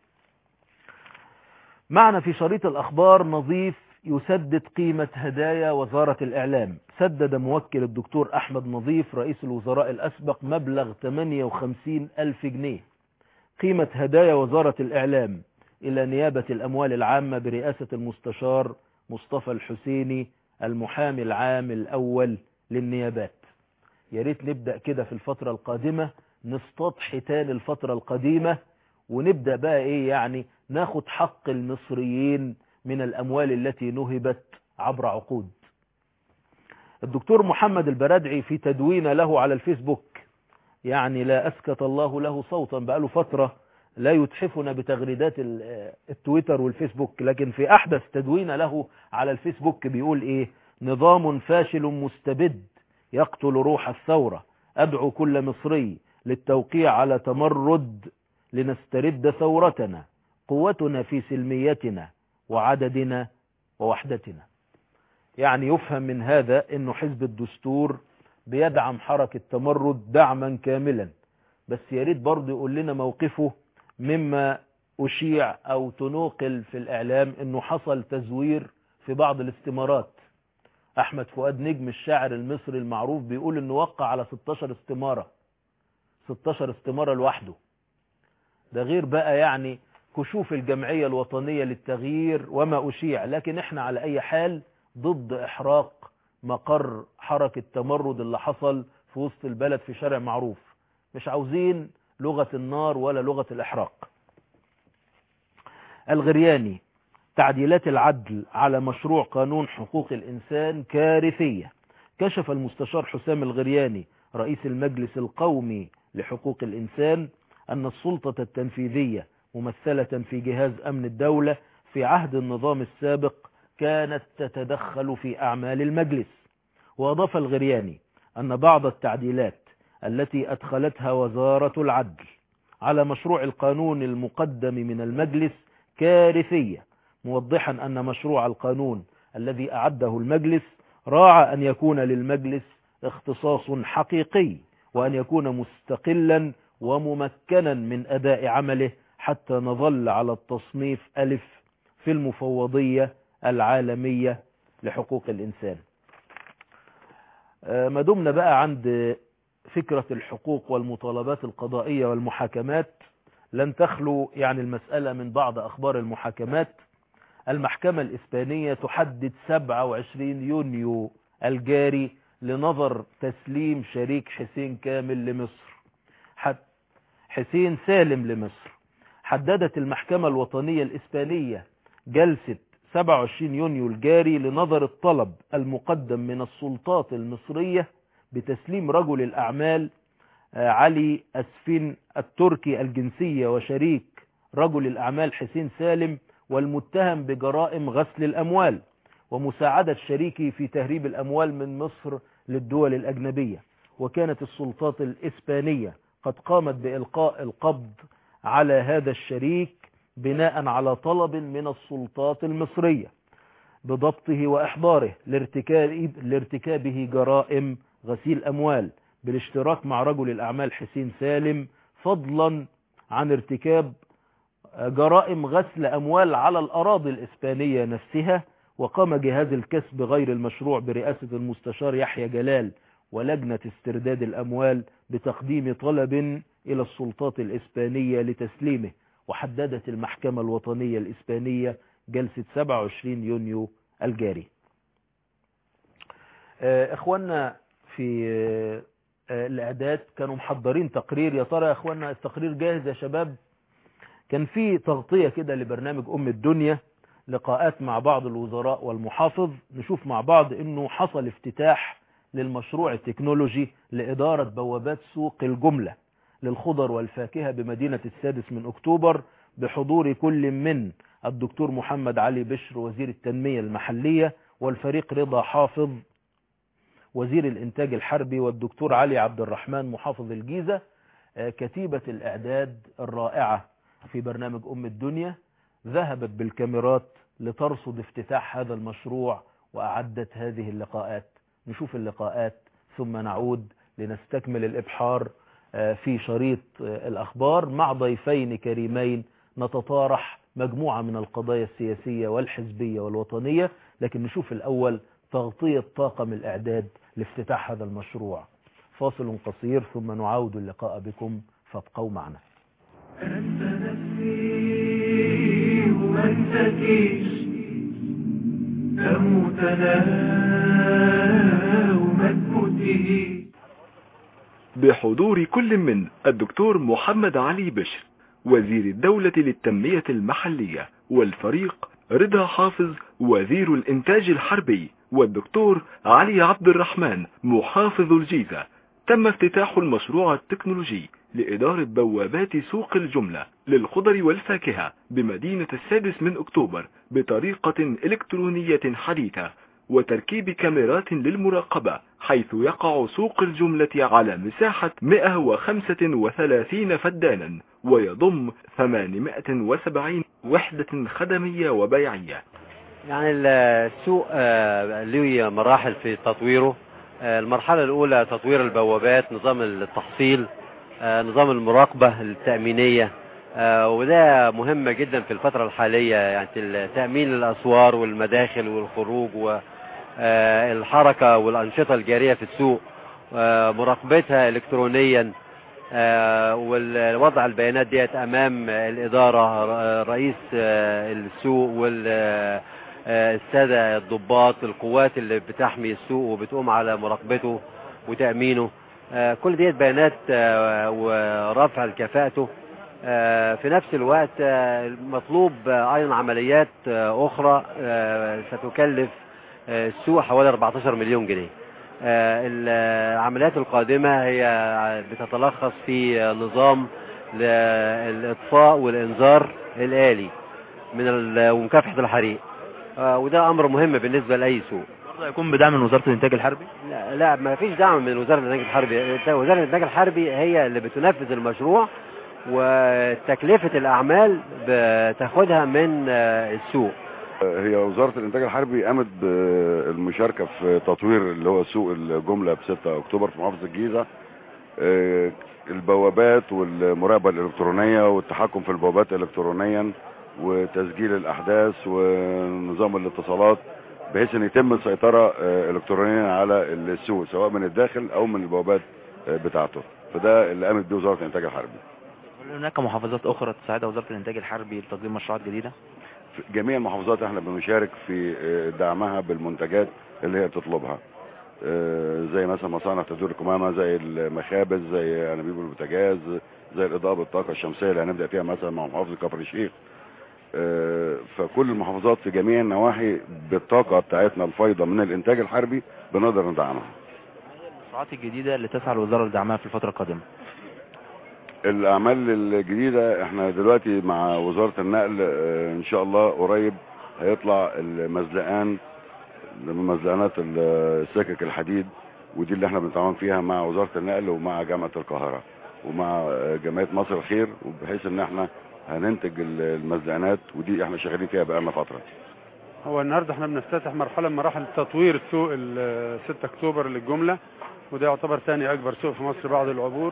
معنا في شريط الاخبار نظيف يسدد قيمة هدايا وزارة الاعلام سدد موكل الدكتور احمد نظيف رئيس الوزراء الاسبق مبلغ 58 الف جنيه قيمة هدايا وزارة الاعلام الى نيابة الاموال العامة برئاسة المستشار مصطفى الحسيني المحامي العام الأول للنيابات يا ريت نبدأ كده في الفترة القادمة نصطاد حيتان الفترة القديمة ونبدأ بقى ايه يعني ناخد حق المصريين من الأموال التي نهبت عبر عقود الدكتور محمد البرادعي في تدوين له على الفيسبوك يعني لا أسكت الله له صوتا بقاله فترة لا يتحفنا بتغريدات التويتر والفيسبوك لكن في أحدث تدوين له على الفيسبوك بيقول إيه نظام فاشل مستبد يقتل روح الثورة أدعو كل مصري للتوقيع على تمرد لنسترد ثورتنا قوتنا في سلميتنا وعددنا ووحدتنا يعني يفهم من هذا أنه حزب الدستور بيدعم حركة تمرد دعما كاملا بس يا ريت برضه يقول لنا موقفه مما أشيع أو تنوقل في الإعلام أنه حصل تزوير في بعض الاستمارات أحمد فؤاد نجم الشاعر المصري المعروف بيقول أنه وقع على 16 استمارة 16 استمارة لوحده ده غير بقى يعني كشوف الجمعية الوطنية للتغيير وما أشيع لكن احنا على أي حال ضد إحراق مقر حركة تمرد اللي حصل في وسط البلد في شارع معروف مش عاوزين لغة النار ولا لغة الإحراق الغرياني تعديلات العدل على مشروع قانون حقوق الإنسان كارثية كشف المستشار حسام الغرياني رئيس المجلس القومي لحقوق الإنسان أن السلطة التنفيذية ممثلة في جهاز أمن الدولة في عهد النظام السابق كانت تتدخل في أعمال المجلس وأضاف الغرياني أن بعض التعديلات التي أدخلتها وزارة العدل على مشروع القانون المقدم من المجلس كارثية موضحا أن مشروع القانون الذي أعده المجلس راعى أن يكون للمجلس اختصاص حقيقي وأن يكون مستقلا وممكنا من أداء عمله حتى نظل على التصنيف ألف في المفوضية العالمية لحقوق الإنسان ما دمنا بقى عند فكرة الحقوق والمطالبات القضائية والمحاكمات لن تخلو يعني المسألة من بعض أخبار المحاكمات المحكمة الإسبانية تحدد 27 يونيو الجاري لنظر تسليم شريك حسين كامل لمصر حد حسين سالم لمصر حددت المحكمة الوطنية الإسبانية جلسة 27 يونيو الجاري لنظر الطلب المقدم من السلطات المصرية بتسليم رجل الأعمال علي أسفين التركي الجنسية وشريك رجل الأعمال حسين سالم والمتهم بجرائم غسل الأموال ومساعدة شريكه في تهريب الأموال من مصر للدول الأجنبية وكانت السلطات الإسبانية قد قامت بإلقاء القبض على هذا الشريك بناء على طلب من السلطات المصرية بضبطه وإحضاره لارتكاب لارتكابه جرائم غسيل أموال بالاشتراك مع رجل الأعمال حسين سالم فضلا عن ارتكاب جرائم غسل أموال على الأراضي الإسبانية نفسها وقام جهاز الكسب غير المشروع برئاسة المستشار يحيى جلال ولجنة استرداد الأموال بتقديم طلب إلى السلطات الإسبانية لتسليمه وحددت المحكمة الوطنية الإسبانية جلسة 27 يونيو الجاري إخواننا في الإعداد كانوا محضرين تقرير يا ترى يا إخواننا التقرير جاهز يا شباب كان في تغطية كده لبرنامج أم الدنيا لقاءات مع بعض الوزراء والمحافظ نشوف مع بعض انه حصل افتتاح للمشروع التكنولوجي لإدارة بوابات سوق الجملة للخضر والفاكهة بمدينة السادس من أكتوبر بحضور كل من الدكتور محمد علي بشر وزير التنمية المحلية والفريق رضا حافظ وزير الإنتاج الحربي والدكتور علي عبد الرحمن محافظ الجيزة كتيبة الإعداد الرائعة في برنامج أم الدنيا ذهبت بالكاميرات لترصد افتتاح هذا المشروع وأعدت هذه اللقاءات نشوف اللقاءات ثم نعود لنستكمل الإبحار في شريط الأخبار مع ضيفين كريمين نتطارح مجموعة من القضايا السياسية والحزبية والوطنية لكن نشوف الأول تغطية طاقم الإعداد لافتتاح هذا المشروع فاصل قصير ثم نعود اللقاء بكم فابقوا معنا أنت نفسي ومن تكيش تموت أنا وما تموتيش بحضور كل من الدكتور محمد علي بشر وزير الدولة للتنمية المحلية والفريق رضا حافظ وزير الإنتاج الحربي والدكتور علي عبد الرحمن محافظ الجيزة تم افتتاح المشروع التكنولوجي لإدارة بوابات سوق الجملة للخضر والفاكهة بمدينة السادس من أكتوبر بطريقة إلكترونية حديثة وتركيب كاميرات للمراقبة حيث يقع سوق الجملة على مساحة 135 فدانا ويضم 870 وحدة خدمية وبيعية يعني السوق له مراحل في تطويره المرحلة الأولى تطوير البوابات نظام التحصيل نظام المراقبة التأمينية وده مهم جدا في الفترة الحالية يعني تأمين الأسوار والمداخل والخروج والحركة والأنشطة الجارية في السوق مراقبتها إلكترونيا ووضع البيانات ديت أمام الإدارة رئيس السوق والسادة الضباط القوات اللي بتحمي السوق وبتقوم على مراقبته وتأمينه كل ديت بيانات ورفع كفاءته في نفس الوقت مطلوب ايضا عمليات اخرى ستكلف السوق حوالي 14 مليون جنيه العمليات القادمة هي بتتلخص في نظام للإطفاء والإنذار الآلي من ومكافحة الحريق وده أمر مهم بالنسبة لأي سوق برضه هيكون بدعم من وزارة الإنتاج الحربي؟ لا, لا ما فيش دعم من وزارة الإنتاج الحربي وزارة الإنتاج الحربي هي اللي بتنفذ المشروع وتكلفة الأعمال بتاخدها من السوق هي وزارة الإنتاج الحربي قامت بالمشاركة في تطوير اللي هو سوق الجملة ب 6 أكتوبر في محافظة الجيزة البوابات والمراقبة الإلكترونية والتحكم في البوابات إلكترونيا وتسجيل الأحداث ونظام الاتصالات بحيث ان يتم السيطرة إلكترونيا على السوق سواء من الداخل أو من البوابات بتاعته فده اللي قامت به وزارة الإنتاج الحربي هل هناك محافظات أخرى تساعدها وزارة الإنتاج الحربي لتقديم مشروعات جديدة؟ في جميع المحافظات احنا بنشارك في دعمها بالمنتجات اللي هي بتطلبها زي مثلا مصانع تدوير القمامة زي المخابز زي انابيب البوتاجاز زي الإضاءة بالطاقة الشمسية اللي هنبدأ فيها مثلا مع محافظة كفر الشيخ فكل المحافظات في جميع النواحي بالطاقة بتاعتنا الفايضة من الإنتاج الحربي بنقدر ندعمها المشروعات الجديدة اللي تسعى الوزارة لدعمها في الفترة القادمة الاعمال الجديدة احنا دلوقتي مع وزارة النقل اه ان شاء الله قريب هيطلع المزلقان مزلقانات السكك الحديد ودي اللي احنا بنتعاون فيها مع وزاره النقل ومع جامعه القاهره ومع جمعيه مصر الخير وبحيث ان احنا هننتج المزلقانات ودي احنا شغالين فيها بقالنا فتره هو النهارده احنا بنفتتح مرحله من مراحل تطوير سوق ال 6 اكتوبر للجمله وده يعتبر ثاني اكبر سوق في مصر بعد العبور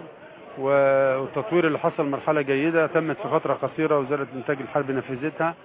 و- والتطوير اللي حصل مرحله جيده تمت في فتره قصيره وزاره الانتاج الحربي نفذتها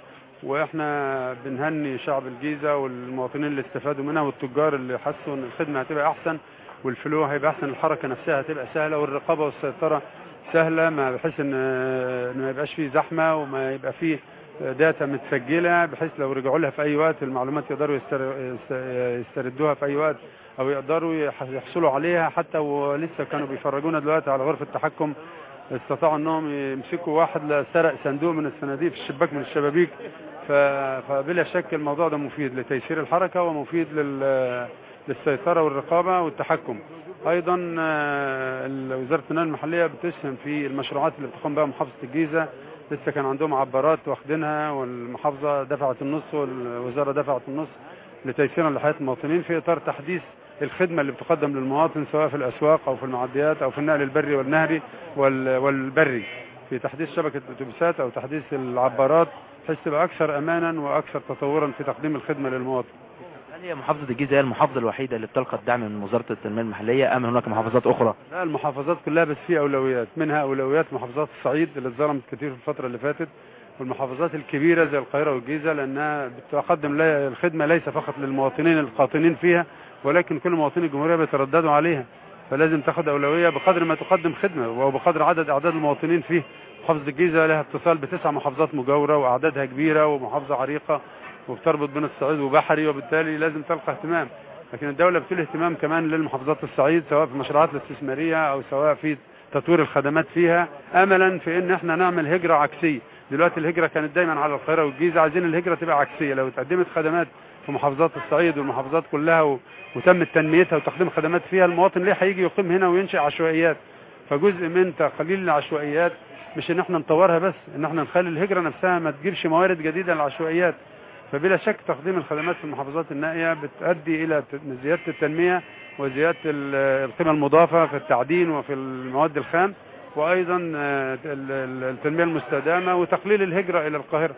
واحنا بنهني شعب الجيزه والمواطنين اللي استفادوا منها والتجار اللي حسوا ان الخدمه هتبقى احسن والفلو هيبقى احسن الحركه نفسها هتبقى سهله والرقابه والسيطره سهله ما بحيث ان إن ما يبقاش فيه زحمه وما يبقى فيه داتا متسجله بحيث لو رجعوا لها في اي وقت المعلومات يقدروا يستر- يست- يستردوها في اي وقت او يقدروا يح- يحصلوا عليها حتى ولسه كانوا بيفرجونا دلوقتي على غرفه التحكم استطاعوا انهم يمسكوا واحد لا سرق صندوق من الصناديق في الشباك من الشبابيك ف- فبلا شك الموضوع ده مفيد لتيسير الحركه ومفيد لل للسيطره والرقابه والتحكم ايضا آه، ال- وزاره النقل المحليه بتسهم في المشروعات اللي بتقوم بها محافظه الجيزه لسه كان عندهم عبارات واخدينها والمحافظه دفعت النص والوزاره دفعت النص لتيسيرا لحياه المواطنين في اطار تحديث الخدمه اللي بتقدم للمواطن سواء في الاسواق او في المعديات او في النقل البري والنهري وال- والبري في تحديث شبكه الاتوبيسات او تحديث العبارات بحيث تبقى اكثر امانا واكثر تطورا في تقديم الخدمه للمواطن هل هي محافظة الجيزة هي المحافظة الوحيدة اللي بتلقى الدعم من وزارة التنمية المحلية أم هناك محافظات أخرى؟ لا المحافظات كلها بس في اولويات منها اولويات محافظات الصعيد اللي اتظلمت كتير في الفتره اللي فاتت والمحافظات الكبيره زي القاهره والجيزه لانها بتقدم لا- الخدمه ليس فقط للمواطنين القاطنين فيها ولكن كل مواطني الجمهوريه بيترددوا عليها فلازم تاخد اولويه بقدر ما تقدم خدمه وبقدر عدد اعداد المواطنين فيه محافظه الجيزه لها اتصال بتسع محافظات مجاوره واعدادها كبيره ومحافظه عريقه وبتربط بين الصعيد وبحري وبالتالي لازم تلقى اهتمام لكن الدولة بتولي اهتمام كمان للمحافظات الصعيد سواء في المشروعات الاستثمارية أو سواء في تطوير الخدمات فيها أملا في إن احنا نعمل هجرة عكسية دلوقتي الهجرة كانت دايما على القاهرة والجيزة عايزين الهجرة تبقى عكسية لو اتقدمت خدمات في محافظات الصعيد والمحافظات كلها و... وتمت تنميتها وتقديم خدمات فيها المواطن ليه هيجي يقيم هنا وينشئ عشوائيات فجزء من تقليل العشوائيات مش ان احنا نطورها بس ان احنا نخلي الهجرة نفسها ما تجيبش موارد جديدة للعشوائيات فبلا شك تقديم الخدمات في المحافظات النائية بتؤدي إلى ت- زيادة التنمية وزيادة ال- القيمة المضافة في التعدين وفي المواد الخام وأيضا آه، ال- ال- التنمية المستدامة وتقليل الهجرة إلى القاهرة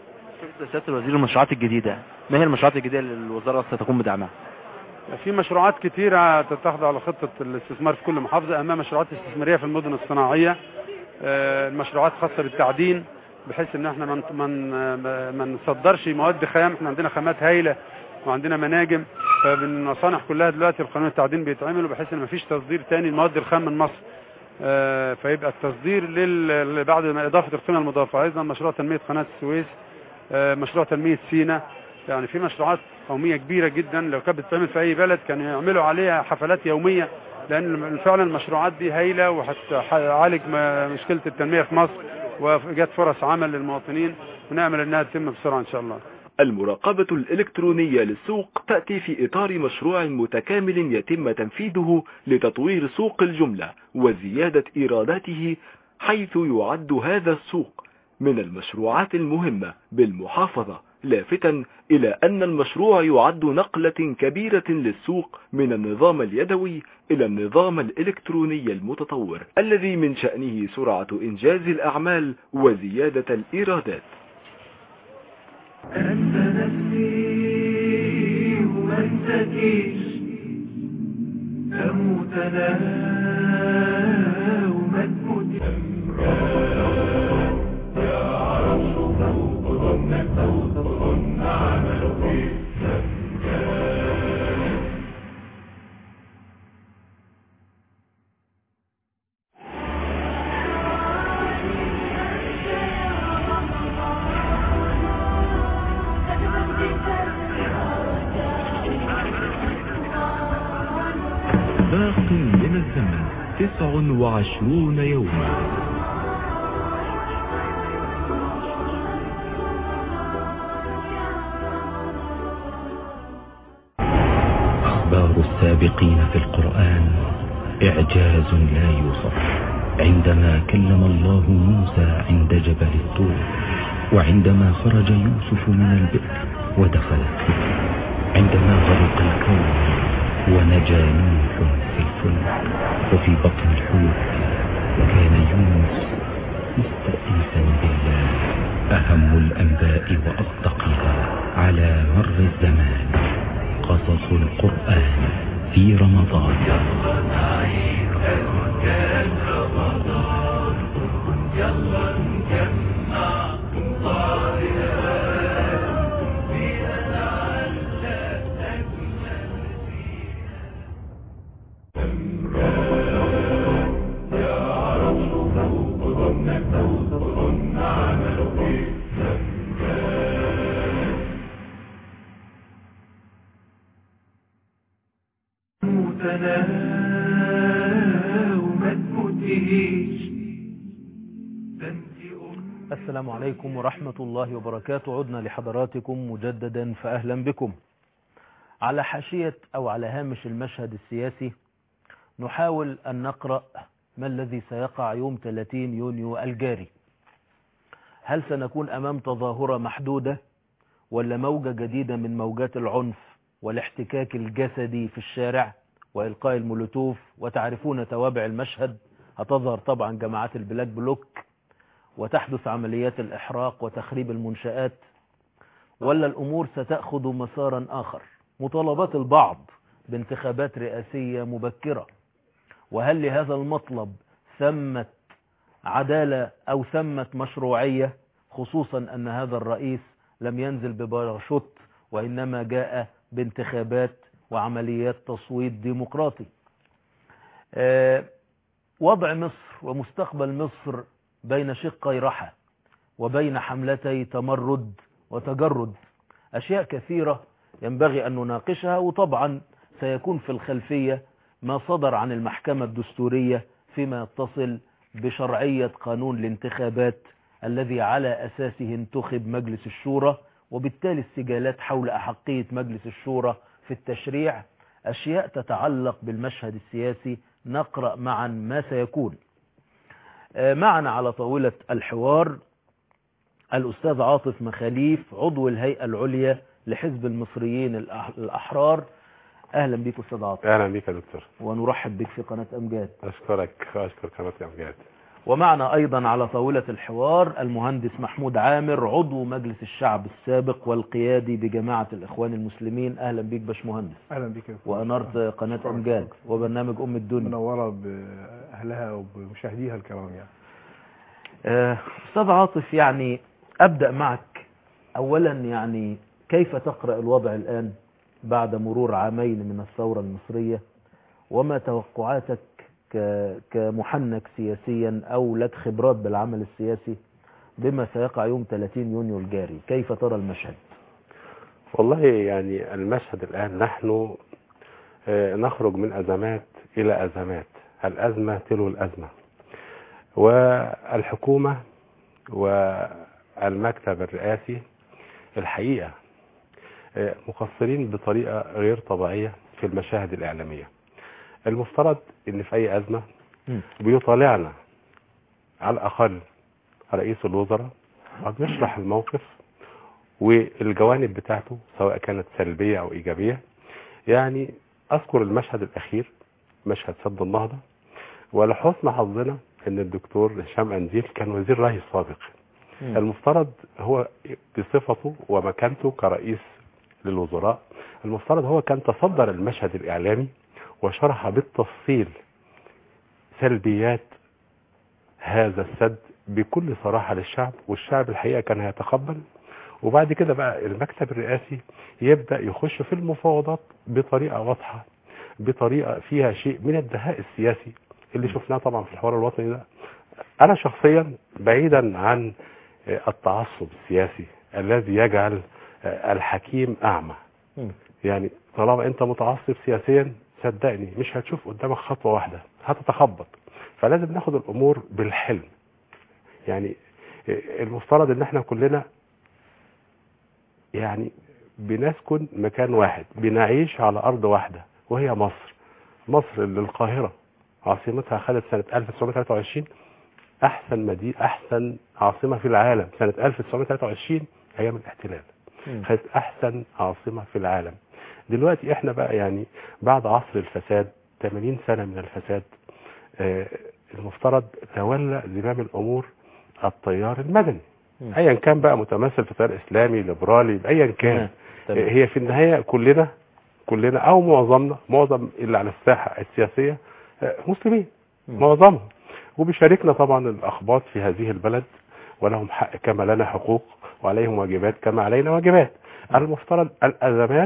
سيادة الوزير المشروعات الجديدة ما هي المشروعات الجديدة اللي الوزارة ستقوم بدعمها؟ في مشروعات كتيرة تتخذ على خطة الاستثمار في كل محافظة أمام مشروعات استثمارية في المدن الصناعية آه، المشروعات خاصة بالتعدين بحيث ان احنا ما من ما نصدرش مواد خام احنا عندنا خامات هايلة وعندنا مناجم فبالمصانع كلها دلوقتي القانون التعدين بيتعمل بحيث ان مفيش تصدير تاني المواد الخام من مصر آه، فيبقى التصدير لل بعد ما اضافه القيمه المضافه ايضا مشروع تنميه قناه السويس آه، مشروع تنميه سينا يعني في مشروعات قوميه كبيره جدا لو كانت بتتعمل في اي بلد كانوا يعملوا عليها حفلات يوميه لان فعلا المشروعات دي هايله وهتعالج م- مشكله التنميه في مصر وايجاد فرص عمل للمواطنين ونعمل انها تتم بسرعه ان شاء الله المراقبة الإلكترونية للسوق تأتي في إطار مشروع متكامل يتم تنفيذه لتطوير سوق الجملة وزيادة إيراداته حيث يعد هذا السوق من المشروعات المهمة بالمحافظة لافتا إلى أن المشروع يعد نقلة كبيرة للسوق من النظام اليدوي إلى النظام الإلكتروني المتطور الذي من شأنه سرعة إنجاز الأعمال وزيادة الإيرادات أنت نفسي وما انساكيش أموت أنا وما تموتش باق من الزمن تسع وعشرون يوما أخبار السابقين في القرآن إعجاز لا يوصف عندما كلم الله موسى عند جبل الطور وعندما خرج يوسف من البئر ودخل السجن عند عندما غرق الكون ونجا نوح في الفلك وفي بطن الحوت كان يونس مستأنسا بالله أهم الأنباء وأصدقها على مر الزمان قصص القرآن في رمضان موتنا وما تموتيش السلام عليكم ورحمة الله وبركاته عدنا لحضراتكم مجددا فأهلا بكم على حاشية أو على هامش المشهد السياسي نحاول أن نقرأ ما الذي سيقع يوم 30 يونيو الجاري هل سنكون أمام تظاهرة محدودة ولا موجة جديدة من موجات العنف والاحتكاك الجسدي في الشارع وإلقاء المولوتوف وتعرفون توابع المشهد هتظهر طبعا جماعات البلاك بلوك وتحدث عمليات الإحراق وتخريب المنشآت ولا الأمور ستأخذ مسارا آخر مطالبات البعض بانتخابات رئاسية مبكرة وهل لهذا المطلب ثمة عدالة أو ثمة مشروعية خصوصا أن هذا الرئيس لم ينزل بباراشوت وإنما جاء بانتخابات وعمليات تصويت ديمقراطي آه، وضع مصر ومستقبل مصر بين شقي رحى وبين حملتي تمرد وتجرد أشياء كثيرة ينبغي أن نناقشها وطبعا سيكون في الخلفية ما صدر عن المحكمة الدستورية فيما يتصل بشرعية قانون الانتخابات الذي على أساسه انتخب مجلس الشورى وبالتالي السجالات حول أحقية مجلس الشورى في التشريع أشياء تتعلق بالمشهد السياسي نقرأ معا ما سيكون معنا على طاولة الحوار الأستاذ عاطف مخاليف عضو الهيئة العليا لحزب المصريين الأح- الأحرار أهلا بك أستاذ عاطف اهلا بك يا دكتور ونرحب بك في قناة أمجاد اشكرك واشكر قناه امجاد ومعنا أيضا على طاولة الحوار المهندس محمود عامر عضو مجلس الشعب السابق والقيادي بجماعة الإخوان المسلمين أهلا بك باشمهندس اهلا بك يا دكتور. وأنرت قناة أمجاد وبرنامج أم الدنيا منوره باهلها وبمشاهديها الكرام يعني آه، أستاذ عاطف يعني أبدأ معك أولا يعني كيف تقرأ الوضع الآن بعد مرور عامين من الثورة المصرية وما توقعاتك ك- كمحنك سياسيا أو لك خبرات بالعمل السياسي بما سيقع يوم 30 يونيو الجاري كيف ترى المشهد والله يعني المشهد الان نحن آه، نخرج من ازمات الى ازمات الازمه تلو الازمه والحكومه والمكتب الرئاسي الحقيقه آه، مقصرين بطريقه غير طبيعيه في المشاهد الاعلاميه المفترض ان في اي ازمه بيطالعنا على الاقل رئيس الوزراء بيشرح الموقف والجوانب بتاعته سواء كانت سلبية او ايجابية يعني اذكر المشهد الاخير مشهد سد النهضة ولحسن حظنا ان الدكتور هشام انزيل كان وزير ري سابق المفترض هو بصفته ومكانته كرئيس للوزراء المفترض هو كان تصدر المشهد الاعلامي وشرح بالتفصيل سلبيات هذا السد بكل صراحة للشعب والشعب الحقيقة كان هيتقبل وبعد كده بقى المكتب الرئاسي يبدأ يخش في المفاوضات بطريقة واضحة بطريقة فيها شيء من الدهاء السياسي اللي شفناه طبعا في الحوار الوطني ده أنا شخصيا بعيدا عن التعصب السياسي الذي يجعل الحكيم أعمى يعني طالما أنت متعصب سياسيا صدقني مش هتشوف قدامك خطوة واحدة هتتخبط فلازم ناخد الأمور بالحلم يعني المفترض ان احنا كلنا يعني بنسكن مكان واحد بنعيش على ارض واحدة وهي مصر مصر اللي القاهرة عاصمتها خدت سنة 1923 احسن مدينة احسن عاصمة في العالم سنة 1923 ايام الاحتلال خدت احسن عاصمة في العالم دلوقتي احنا بقى يعني بعد عصر الفساد 80 سنة من الفساد آه، المفترض تولى زمام الامور التيار المدني مم. ايا كان بقى متمثل في تيار اسلامي ليبرالي ايا كان تمام، تمام. هي في النهايه كلنا كلنا او معظمنا معظم اللي على الساحه السياسيه آه، مسلمين معظمهم وبيشاركنا طبعا الاخباط في هذه البلد ولهم حق كما لنا حقوق وعليهم واجبات كما علينا واجبات المفترض الازمات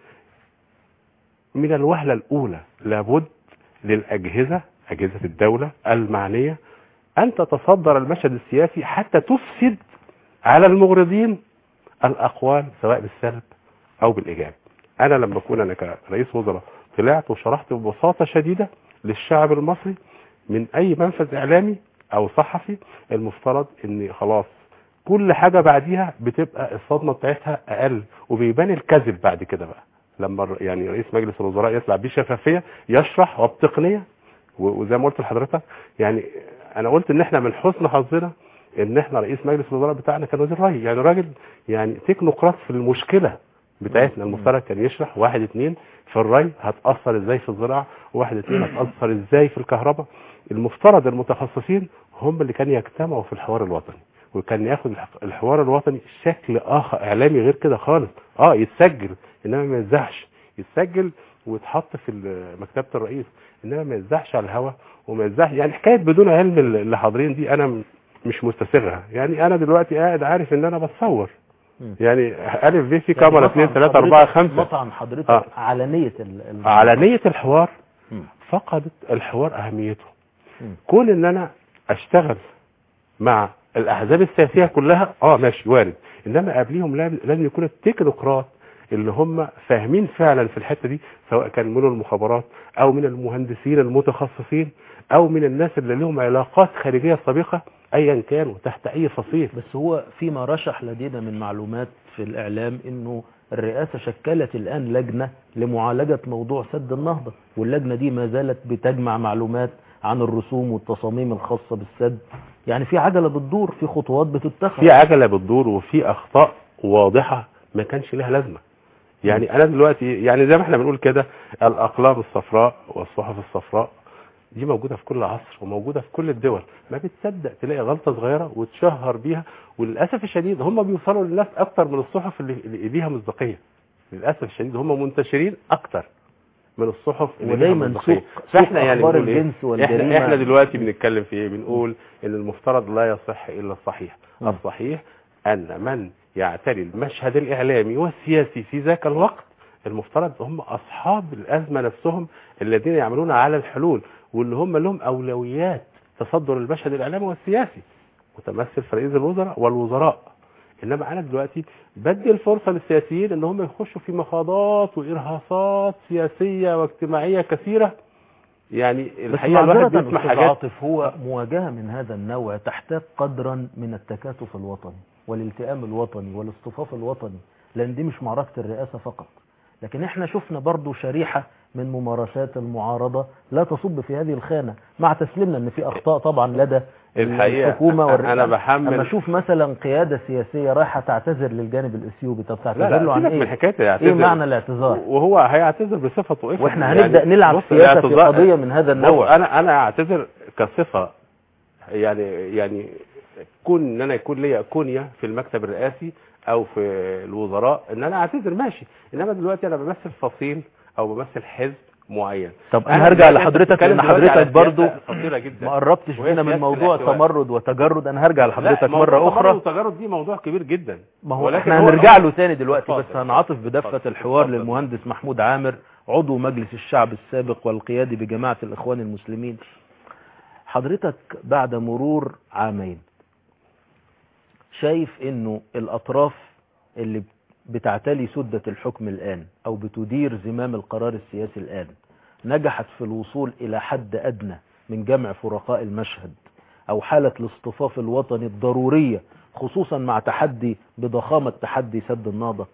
من الوهله الاولى لابد للاجهزه اجهزه الدوله المعنيه ان تتصدر المشهد السياسي حتى تفسد على المغرضين الاقوال سواء بالسلب او بالايجاب انا لما اكون انا كرئيس وزراء طلعت وشرحت ببساطه شديده للشعب المصري من اي منفذ اعلامي او صحفي المفترض ان خلاص كل حاجه بعديها بتبقى الصدمه بتاعتها اقل وبيبان الكذب بعد كده بقى لما الر- يعني رئيس مجلس الوزراء يطلع بشفافيه يشرح وبتقنيه و- وزي ما قلت لحضرتك يعني انا قلت ان احنا من حسن حظنا ان احنا رئيس مجلس الوزراء بتاعنا كان وزير ري يعني راجل يعني تكنوقراط في المشكله بتاعتنا المفترض كان يشرح واحد اتنين في الري هتأثر ازاي في الزراعة واحد اتنين هتأثر ازاي في الكهرباء المفترض المتخصصين هم اللي كانوا يجتمعوا في الحوار الوطني وكان ياخد الح- الحوار الوطني شكل اخر اعلامي غير كده خالص اه يتسجل انما ما يذاعش يتسجل ويتحط في ال- مكتبة الرئيس انما ما يذاعش على الهوا وما يذاعش يعني حكاية بدون علم اللي حاضرين دي انا م- مش مستسيغها يعني انا دلوقتي قاعد عارف ان انا بتصور يعني الف ب في كاميرا 2 3 4 5 مطعم حضرتك آه. علنية ال- ال- علنية الحوار مم. فقدت الحوار أهميته مم. كون إن أنا أشتغل مع الأحزاب السياسية كلها آه ماشي وارد إنما قبليهم لازم لازم يكون التكنوقراط اللي هم فاهمين فعلا في الحتة دي سواء كان من المخابرات أو من المهندسين المتخصصين أو من الناس اللي لهم علاقات خارجية سابقة أيا كانوا تحت أي فصيل بس هو فيما رشح لدينا من معلومات في الإعلام أنه الرئاسة شكلت الآن لجنة لمعالجة موضوع سد النهضة واللجنة دي ما زالت بتجمع معلومات عن الرسوم والتصاميم الخاصة بالسد يعني في عجلة بتدور في خطوات بتتخذ في عجله بتدور وفي اخطاء واضحه ما كانش لها لازمه يعني انا دلوقتي يعني زي ما احنا بنقول كده الاقلام الصفراء والصحف الصفراء دي موجوده في كل عصر وموجوده في كل الدول ما بتصدق تلاقي غلطه صغيره وتشهر بيها وللاسف الشديد هم بيوصلوا للناس اكتر من الصحف اللي اللي ليها مصداقيه للاسف الشديد هم منتشرين اكتر من الصحف اللي ليها ودايما مصداقية. سوق- سوق فاحنا يعني أخبار بنقول إيه؟ الجنس احنا والجريمة احنا دلوقتي بنتكلم في ايه بنقول ان المفترض لا يصح الا الصحيح مم. الصحيح ان من يعتري المشهد الاعلامي والسياسي في ذاك الوقت المفترض هم اصحاب الازمه نفسهم الذين يعملون على الحلول واللي هم لهم اولويات تصدر المشهد الاعلامي والسياسي متمثل في رئيس الوزراء والوزراء انما انا دلوقتي بدي الفرصه للسياسيين ان هم يخشوا في مخاضات وارهاصات سياسيه واجتماعيه كثيره يعني بس الحقيقه الواحد معذرة بيسمع أستاذ حاجات عاطف هو مواجهة من هذا النوع تحتاج قدرا من التكاتف الوطني والالتئام الوطني والاصطفاف الوطني لأن دي مش معركة الرئاسة فقط لكن احنا شفنا برضو شريحة من ممارسات المعارضة لا تصب في هذه الخانة مع تسليمنا ان في اخطاء طبعا لدى الحقيقة الحكومة والرئاسة أنا بحمل- اما اشوف مثلا قيادة سياسية رايحة تعتذر للجانب الاثيوبي طب لا تعتذر لا له عن سيبك ايه من حكايه ايه يعتذر معنى الاعتذار وهو هيعتذر بصفته ايه واحنا يعني هنبدأ نلعب بص، سياسة في الاعتذار- قضية من هذا النوع. بص، انا انا اعتذر كصفه يعني يعني كون ان انا يكون ليا كونيا في المكتب الرئاسي او في الوزراء ان انا اعتذر ماشي انما دلوقتي انا بمثل فصيل او بمثل حزب معين طب انا هرجع لحضرتك بتتكلم لان دلوقتي على حضرتك برضو سياسة خطيرة جدا. ما قربتش وهي بينا من سياسة موضوع الاحتواء. تمرد وتجرد انا هرجع لحضرتك لا، موضوع مرة التمرد اخرى والتجرد دي موضوع كبير جدا ما هو ولكن احنا هو هنرجع الأمر- له تاني دلوقتي بس اتفضل. هنعاطف بدفة اتفضل. الحوار اتفضل. للمهندس محمود عامر عضو مجلس الشعب السابق والقيادي بجماعة الاخوان المسلمين حضرتك بعد مرور عامين شايف انه الاطراف اللي بتعتلي سدة الحكم الان او بتدير زمام القرار السياسي الان نجحت في الوصول الى حد ادنى من جمع فرقاء المشهد او حالة الاصطفاف الوطني الضرورية خصوصا مع تحدي بضخامة تحدي سد النهضة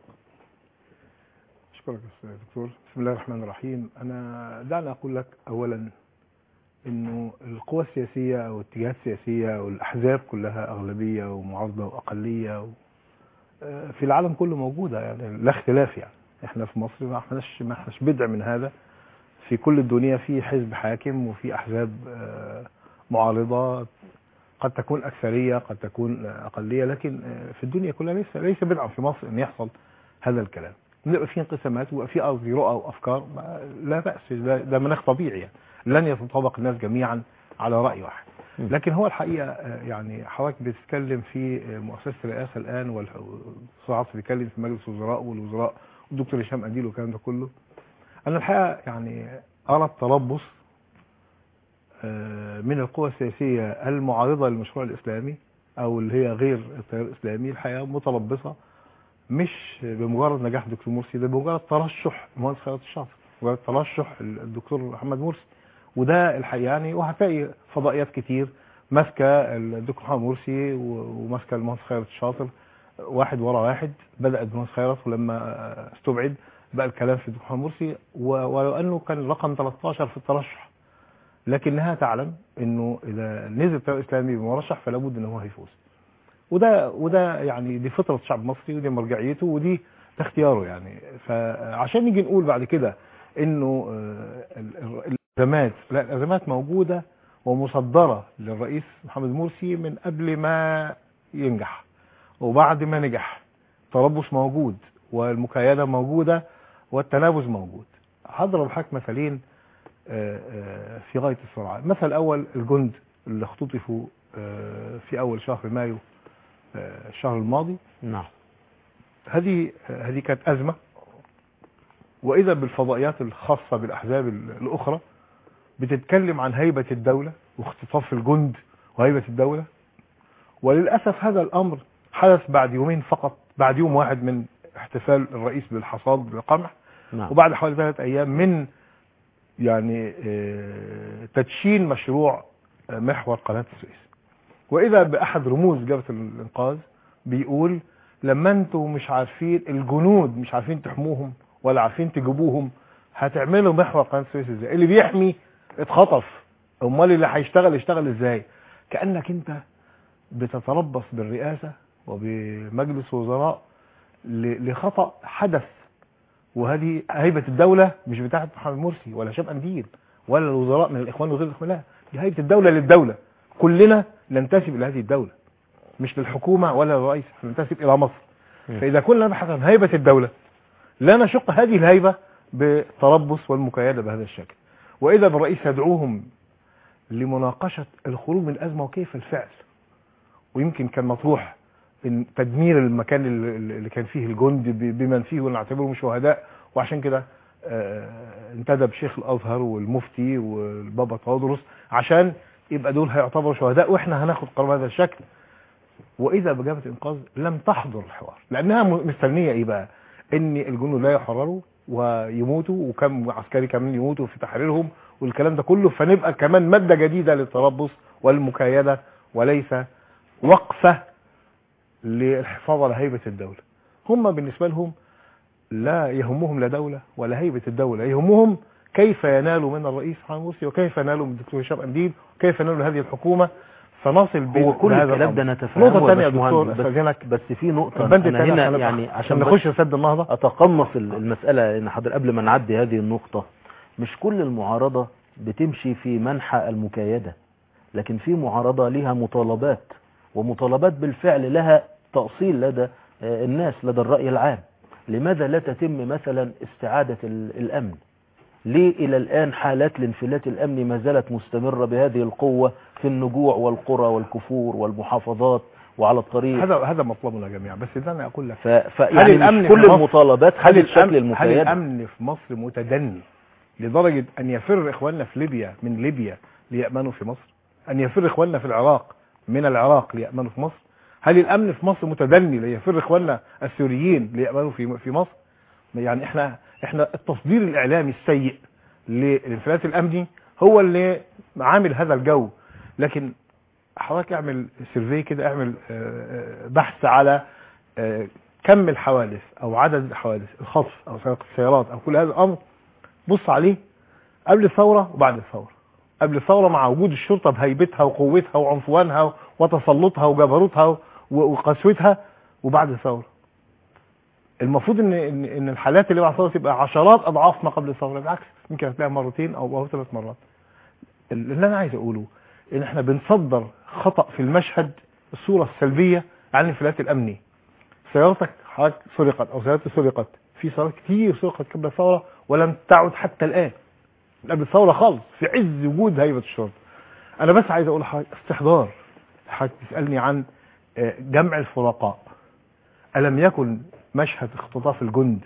اشكرك يا دكتور بسم الله الرحمن الرحيم انا دعني اقول لك اولا انه القوى السياسيه او الاتجاهات السياسيه والاحزاب كلها اغلبيه ومعارضه واقليه و... آه، في العالم كله موجوده يعني لا اختلاف يعني احنا في مصر ما احناش ما احناش بدع من هذا في كل الدنيا في حزب حاكم وفي احزاب آه، معارضه قد تكون اكثريه قد تكون اقليه لكن آه، في الدنيا كلها ليس ليس بدعا في مصر ان يحصل هذا الكلام بيبقى في انقسامات ويبقى في قصدي رؤى وافكار ما- لا باس ده, ده مناخ طبيعي يعني لن يتطابق الناس جميعا على راي واحد لكن هو الحقيقه آه، يعني حضرتك بتتكلم في آه، مؤسسه الرئاسه الان والدكتور عاطف بيتكلم في مجلس الوزراء والوزراء والدكتور هشام قنديل والكلام ده كله انا الحقيقه يعني ارى التربص آه، من القوى السياسيه المعارضه للمشروع الاسلامي او اللي هي غير التيار الاسلامي الحقيقه متربصه مش بمجرد نجاح الدكتور مرسي ده بمجرد ترشح المهندس خيرت الشاطر مجرد ترشح الدكتور محمد مرسي وده الحقيقه يعني وهتلاقي فضائيات كتير ماسكه الدكتور محمد مرسي و- وماسكه المهندس خيرت الشاطر واحد ورا واحد بدات بالمهندس خيرت ولما استبعد بقى الكلام في الدكتور محمد مرسي و- ولو انه كان رقم 13 في الترشح لكنها تعلم انه اذا نزل التيار الاسلامي بمرشح فلا بد ان هو هيفوز وده وده يعني دي فطره الشعب المصري ودي مرجعيته ودي ده اختياره يعني فعشان نيجي نقول بعد كده انه آه، ال- ال- الازمات لا الازمات موجوده ومصدره للرئيس محمد مرسي من قبل ما ينجح وبعد ما نجح تربص موجود والمكايده موجوده والتنافس موجود هضرب حضرتك مثالين آه، آه، في غايه السرعه المثل الاول الجند اللي اختطفوا آه، في اول شهر مايو آه، الشهر الماضي نعم هذه هذه كانت أزمة وإذا بالفضائيات الخاصة بالأحزاب ال- الأخرى بتتكلم عن هيبة الدولة واختطاف الجند وهيبة الدولة وللأسف هذا الأمر حدث بعد يومين فقط بعد يوم واحد من احتفال الرئيس بالحصاد بالقمح نعم وبعد حوالي ثلاث أيام من يعني آه، تدشين مشروع آه، محور قناة السويس وإذا بأحد رموز جبهة الإنقاذ بيقول لما انتوا مش عارفين الجنود مش عارفين تحموهم ولا عارفين تجيبوهم هتعملوا محور قناة السويس ازاي اللي بيحمي اتخطف امال اللي هيشتغل يشتغل ازاي كأنك انت بتتربص بالرئاسة وبمجلس وزراء ل- لخطأ حدث وهذه هيبة الدولة مش بتاعت محمد مرسي ولا شاب قنديل ولا الوزراء من الإخوان وغير الإخوان لا دي هيبة الدولة للدولة كلنا ننتسب إلى هذه الدولة مش للحكومة ولا للرئيس ننتسب إلى مصر فإذا كنا نبحث عن هيبة الدولة لا نشق هذه الهيبة بتربص والمكايدة بهذا الشكل وإذا بالرئيس يدعوهم لمناقشة الخروج من الأزمة وكيف الفعل ويمكن كان مطروح إن تدمير المكان اللي اللي كان فيه الجند ب- بمن فيه ونعتبرهم شهداء وعشان كده آه، انتدب شيخ الازهر والمفتي والبابا تواضرس عشان يبقى دول هيعتبروا شهداء واحنا هناخد قرار بهذا الشكل واذا بجبهه انقاذ لم تحضر الحوار لانها م- مستنيه ايه بقى ان الجنود لا يحرروا ويموتوا وكم عسكري كمان يموتوا في تحريرهم والكلام ده كله فنبقى كمان ماده جديده للتربص والمكايده وليس وقفه للحفاظ على هيبه الدوله هم بالنسبه لهم لا يهمهم لا دولة ولا هيبة الدولة يهمهم كيف ينالوا من الرئيس محمد مرسي وكيف ينالوا من الدكتور هشام قنديل وكيف ينالوا هذه الحكومة فنصل بين هو كل هذا الكلام ده الأمر. نتفهمه نقطة ثانية يا باشمهندس، دكتور بس- استاذنك بس في نقطة البند أنا الثاني هنا عشان يعني أبقى- عشان عشان بس نخش سد النهضة أتقمص ال- المسألة لأن حضر قبل ما نعدي هذه النقطة مش كل المعارضة بتمشي في منحى المكايدة لكن في معارضة لها مطالبات ومطالبات بالفعل لها تأصيل لدى آه، الناس لدى الرأي العام لماذا لا تتم مثلا استعادة ال- الأمن ليه إلى الآن حالات الانفلات الأمني ما زالت مستمرة بهذه القوة في النجوع والقرى والكفور والمحافظات وعلى الطريق هذا هذا مطلبنا جميعا بس ده انا اقول لك ف... ف... يعني مش كل في مصر- المطالبات هل خدت شكل الأمن, هل المكايدة الامن في مصر متدني لدرجة ان يفر اخواننا في ليبيا من ليبيا ليأمنوا في مصر ان يفر اخواننا في العراق من العراق ليأمنوا في مصر هل الامن في مصر متدني ليفر اخواننا السوريين ليأمنوا في في مصر يعني احنا احنا التصدير الاعلامي السيء للانفلات الامني هو اللي عامل هذا الجو لكن حضرتك اعمل سيرفي كده اعمل آه، آه، بحث على آه، كم الحوادث او عدد الحوادث الخطف او سرقه السيارات او كل هذا الامر بص عليه قبل الثوره وبعد الثوره قبل الثوره مع وجود الشرطه بهيبتها وقوتها وعنفوانها وتسلطها وجبروتها و- وقسوتها وبعد الثوره المفروض ان ان, إن الحالات اللي بعد الثوره تبقى عشرات اضعاف ما قبل الثوره بالعكس يمكن هتلاقيها مرتين او او ثلاث مرات اللي انا عايز اقوله ان احنا بنصدر خطا في المشهد الصوره السلبيه عن الانفلات الامني سيارتك حضرتك سرقت او سيارتي سرقت في سيارات كتير سرقت قبل الثوره ولم تعد حتى الان من قبل الثوره خالص في عز وجود هيبه الشرطه انا بس عايز اقول لحضرتك استحضار حضرتك تسالني عن آه، جمع الفرقاء الم يكن مشهد اختطاف الجند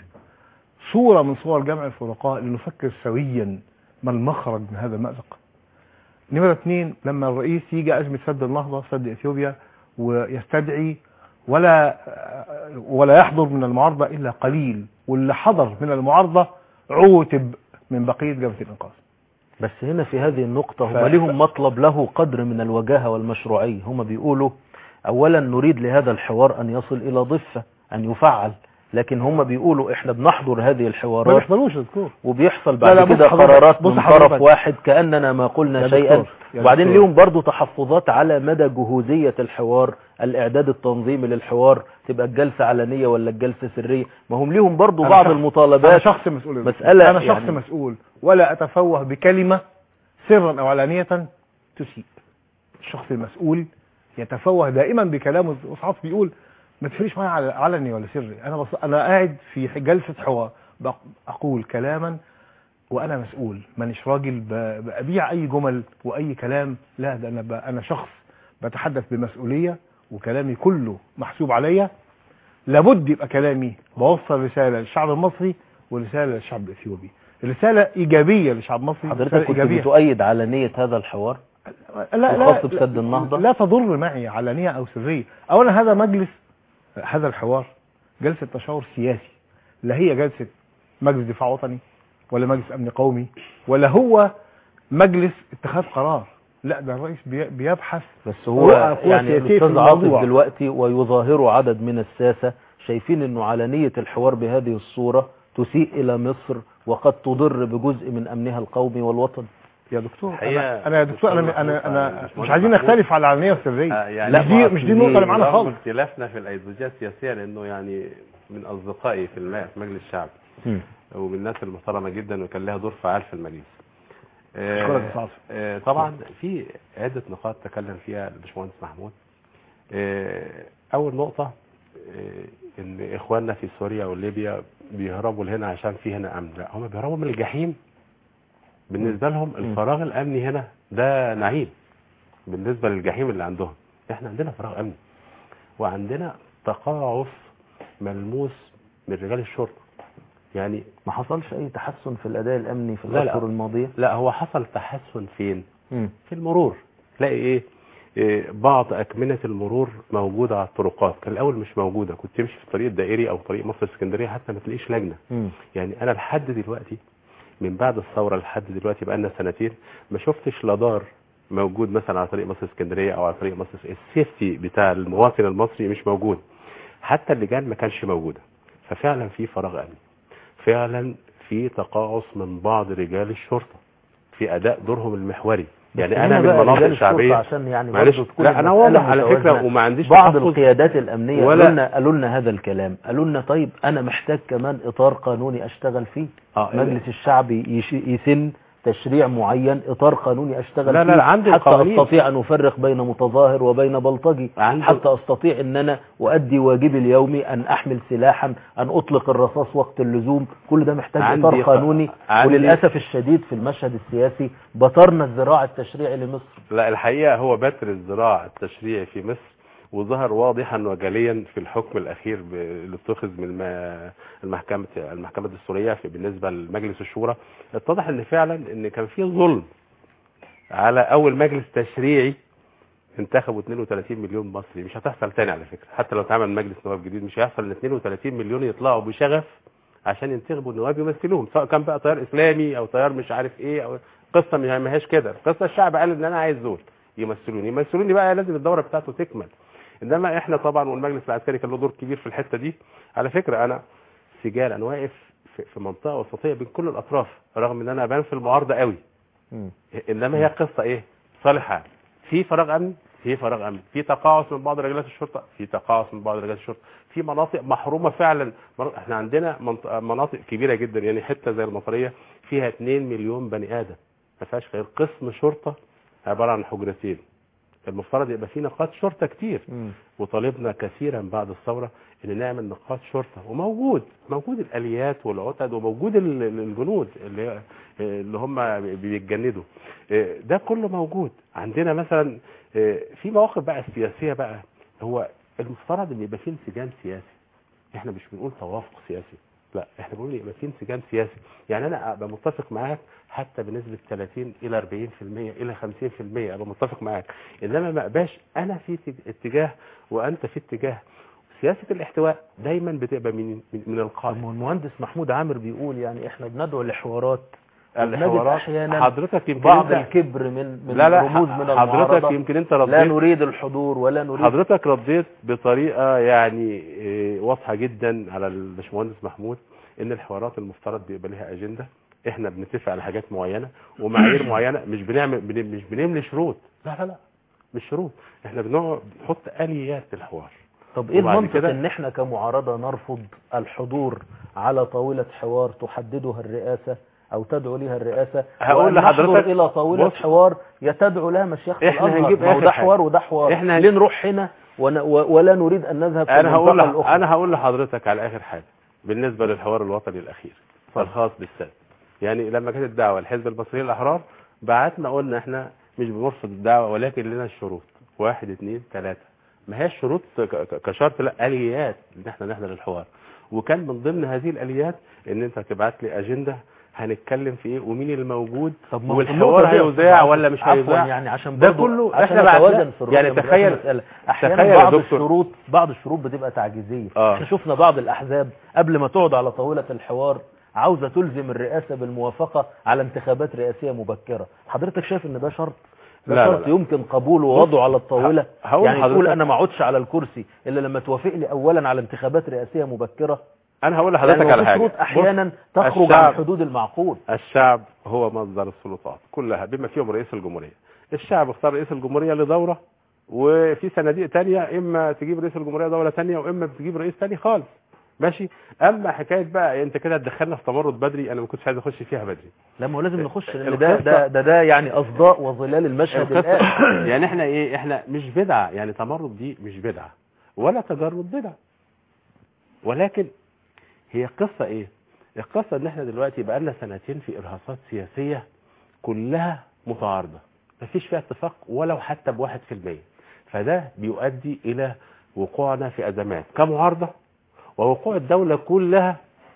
صوره من صور جمع الفرقاء لنفكر سويا ما المخرج من هذا المأزق نمرة اثنين لما الرئيس يجي أزمة سد النهضة سد إثيوبيا ويستدعي ولا ولا يحضر من المعارضة إلا قليل واللي حضر من المعارضة عوتب من بقية جبهة الإنقاذ بس هنا في هذه النقطة هم ف- لهم مطلب له قدر من الوجاهة والمشروعية هم بيقولوا أولا نريد لهذا الحوار أن يصل إلى ضفة أن يفعل لكن هم بيقولوا إحنا بنحضر هذه ما الحوارات بيحضروش دكتور وبيحصل لا، بعد لا، بص كده حضرتك، قرارات بص من حضرتك. طرف واحد كأننا ما قلنا يا شيئا دكتور، يا وبعدين دكتور. ليهم برضو تحفظات على مدى جهوزية الحوار الإعداد التنظيمي للحوار تبقى الجلسة علنية ولا الجلسة سرية ما هم ليهم برضو أنا بعض شخص- المطالبات أنا شخص مسؤول يا دكتور. مسألة أنا شخص يعني مسؤول ولا أتفوه بكلمة سرا أو علانية تسيء الشخص المسؤول يتفوه دائما بكلامه وساعات بيقول ما تفرقش معايا على- علني ولا سري انا بص... انا قاعد في جلسه حوار بق- اقول كلاما وانا مسؤول مانيش راجل ب... بابيع اي جمل واي كلام لا ده انا ب... انا شخص بتحدث بمسؤوليه وكلامي كله محسوب عليا لابد يبقى كلامي بوصل رساله للشعب المصري ورساله للشعب الاثيوبي رساله ايجابيه للشعب المصري حضرتك رسالة كنت إيجابية. بتؤيد علنية هذا الحوار لا لا الخاص بسد النهضة؟ لا تضر معي علانية أو سرية أولا هذا مجلس هذا الحوار جلسة تشاور سياسي لا هي جلسة مجلس دفاع وطني ولا مجلس أمن قومي ولا هو مجلس اتخاذ قرار لا ده الرئيس بي- بيبحث بس هو رؤى قوى يعني سياسية في الاستاذ عاطف الموضوع. دلوقتي ويظاهر عدد من الساسة شايفين انه علنية الحوار بهذه الصورة تسيء الى مصر وقد تضر بجزء من امنها القومي والوطني يا دكتور الحقيقة انا انا يا دكتور انا انا, أنا مش مش عايزين محمود. نختلف على العلنيه والسريه آه، يعني مش دي مش دي النقطه اللي معانا رغم خالص اختلافنا في الايديولوجيه السياسيه لانه يعني من اصدقائي في الم- في مجلس الشعب ومن الناس المحترمه جدا وكان لها دور فعال في المجلس آه، أشكرك يا أستاذ عاصم. آه، طبعا في عده نقاط تكلم فيها الباشمهندس محمود آه، اول نقطه آه، ان اخواننا في سوريا وليبيا بيهربوا لهنا عشان في هنا امن لا هم بيهربوا من الجحيم بالنسبه لهم الفراغ الامني هنا ده نعيم بالنسبه للجحيم اللي عندهم احنا عندنا فراغ امني وعندنا تقاعس ملموس من رجال الشرطه يعني ما حصلش اي تحسن في الاداء الامني في لا، لا. الاشهر الماضية لا هو حصل تحسن فين مم. في المرور تلاقي ايه إيه، بعض أكمنة المرور موجودة على الطرقات كان الأول مش موجودة كنت تمشي في الطريق الدائري أو طريق مصر اسكندرية حتى ما تلاقيش لجنة مم. يعني أنا لحد دلوقتي من بعد الثورة لحد دلوقتي بقى لنا سنتين ما شفتش لدار موجود مثلا على طريق مصر اسكندرية أو على طريق مصر السيفتي بتاع المواطن المصري مش موجود حتى اللجان ما كانش موجودة ففعلا في فراغ أمني فعلا في تقاعس من بعض رجال الشرطة في أداء دورهم المحوري يعني بس انا هنا من بقى المناطق رجال الشعبيه الشرطة عشان يعني معلش برضه تكون لا انا المسألة واضح على فكره متوازنة. وما عنديش بعض تحفظ. القيادات الامنيه ولا- قالوا لنا قالوا لنا هذا الكلام قالوا لنا طيب انا محتاج كمان اطار قانوني اشتغل فيه آه، مجلس الشعب يش- يسن تشريع معين اطار قانوني اشتغل لا، فيه لا، لا، عندي حتى القوانين. استطيع ان افرق بين متظاهر وبين بلطجي عندي- حتى استطيع ان انا اؤدي واجبي اليومي ان احمل سلاحا ان اطلق الرصاص وقت اللزوم كل ده محتاج عندي اطار ق- قانوني عندي- وللاسف الشديد في المشهد السياسي بطرنا الذراع التشريعي لمصر لا الحقيقه هو بتر الزراع التشريعي في مصر وظهر واضحا وجليا في الحكم الاخير ب- اللي اتخذ من الم- المحكمه المحكمه الدستوريه في بالنسبه لمجلس الشورى اتضح ان فعلا ان كان في ظلم على اول مجلس تشريعي انتخبوا 32 مليون مصري مش هتحصل تاني على فكره حتى لو اتعمل مجلس نواب جديد مش هيحصل ان 32 مليون يطلعوا بشغف عشان ينتخبوا النواب يمثلوهم سواء كان بقى تيار اسلامي او تيار مش عارف ايه او قصه ما ما هياش كده القصه الشعب قال ان انا عايز دول يمثلوني يمثلوني بقى لازم الدوره بتاعته تكمل انما احنا طبعا والمجلس العسكري كان له دور كبير في الحته دي على فكره انا سجال انا واقف في- في منطقه وسطيه بين كل الاطراف رغم ان انا ابان في المعارضه قوي انما هي قصه ايه صالح عام في فراغ امني في فراغ امن في تقاعس من بعض رجالات الشرطه في تقاعس من بعض رجالات الشرطه في مناطق محرومه فعلا مناطق- احنا عندنا منط- مناطق كبيره جدا يعني حته زي المطريه فيها 2 مليون بني ادم ما فيهاش غير قسم شرطه عباره عن حجرتين المفترض يبقى في نقاط شرطه كتير وطالبنا كثيرا بعد الثوره ان نعمل نقاط شرطه وموجود موجود الاليات والعتد وموجود ال- ال- الجنود اللي اللي هم بيتجندوا إيه، ده كله موجود عندنا مثلا إيه، في مواقف بقى السياسيه بقى هو المفترض ان يبقى في انسجام سياسي احنا مش بنقول توافق سياسي لا احنا بنقول يبقى في انسجام سياسي يعني انا ابقى متفق معاك حتى بنسبه 30 الى 40% الى 50% ابقى متفق معاك انما ما ابقاش انا في اتج- اتجاه وانت في اتجاه سياسه الاحتواء دايما بتبقى من من, من القائد طب ما المهندس محمود عامر بيقول يعني احنا بندعو لحوارات وبنجد الحوارات احيانا حضرتك يمكن بعض انت- الكبر من من لا لا رموز من حضرتك المعارضة يمكن انت لا رديت نريد الحضور ولا نريد حضرتك رديت بطريقه يعني إيه، واضحه جدا على الباشمهندس محمود ان الحوارات المفترض بيبقى لها اجنده احنا بنتفق على حاجات معينه ومعايير معينه مش بنعمل بن- مش بنملي شروط لا لا لا مش شروط احنا بنقعد نحط اليات الحوار طب ايه وبعد المنطق كده- ان احنا كمعارضة نرفض الحضور على طاولة حوار تحددها الرئاسة او تدعو لها الرئاسة هقول وأن لحضرتك- نحضر الى طاولة بص. حوار يتدعو لها مشيخة إحنا الازهر هنجيب ما هو آخر ده حاجة. حوار وده حوار إحنا ليه نروح هنا ون... و... ولا نريد ان نذهب في انا هقول المنطقة لح... الاخرى انا هقول لحضرتك على اخر حاجه بالنسبه للحوار الوطني الاخير الخاص بالسد يعني لما كانت الدعوه الحزب المصري الاحرار بعتنا قلنا احنا مش بنرفض الدعوه ولكن لنا الشروط واحد اثنين ثلاثه ما هي الشروط ك- ك- كشرط لا اليات ان احنا نحضر الحوار وكان من ضمن هذه الاليات ان انت تبعت لي اجنده هنتكلم في ايه ومين الموجود طب ما هو والحوار النقطة دي- هيذاع عفواً- ولا مش عفواً هيذاع يعني عشان ده برضو كله عشان احنا بعتنا نتوازن في الرؤية يعني من رأس تخيل المسألة. احيانا تخيل يا بعض دكتور. الشروط بعض الشروط بتبقى تعجيزيه آه. احنا شفنا بعض الاحزاب قبل ما تقعد على طاوله الحوار عاوزه تلزم الرئاسه بالموافقه على انتخابات رئاسيه مبكره حضرتك شايف ان ده شرط ده لا، لا، شرط لا. يمكن قبوله ووضعه على الطاوله ه- هقول يعني تقول لحضرتك- انا ما اقعدش على الكرسي الا لما توافق لي اولا على انتخابات رئاسيه مبكره انا هقول لحضرتك يعني على في حاجه شروط بص، احيانا تخرج الشعب- عن حدود المعقول الشعب هو مصدر السلطات كلها بما فيهم رئيس الجمهورية الشعب اختار رئيس الجمهورية لدورة وفي صناديق تانية اما تجيب رئيس الجمهورية دولة تانية واما بتجيب رئيس تاني خالص ماشي اما حكاية بقى انت كده تدخلنا في تمرد بدري انا ما كنتش عايز اخش فيها بدري لا ما هو لازم نخش لان القصة- ده ده ده, ده يعني اصداء وظلال المشهد الان القصة يعني احنا ايه احنا مش بدعة يعني تمرد دي مش بدعة ولا تجرد بدعة ولكن هي قصة ايه القصة ان احنا دلوقتي بقى لنا سنتين في ارهاصات سياسية كلها متعارضة مفيش فيها اتفاق ولو حتى بواحد في المية فده بيؤدي الى وقوعنا في ازمات كمعارضة ووقوع الدولة كلها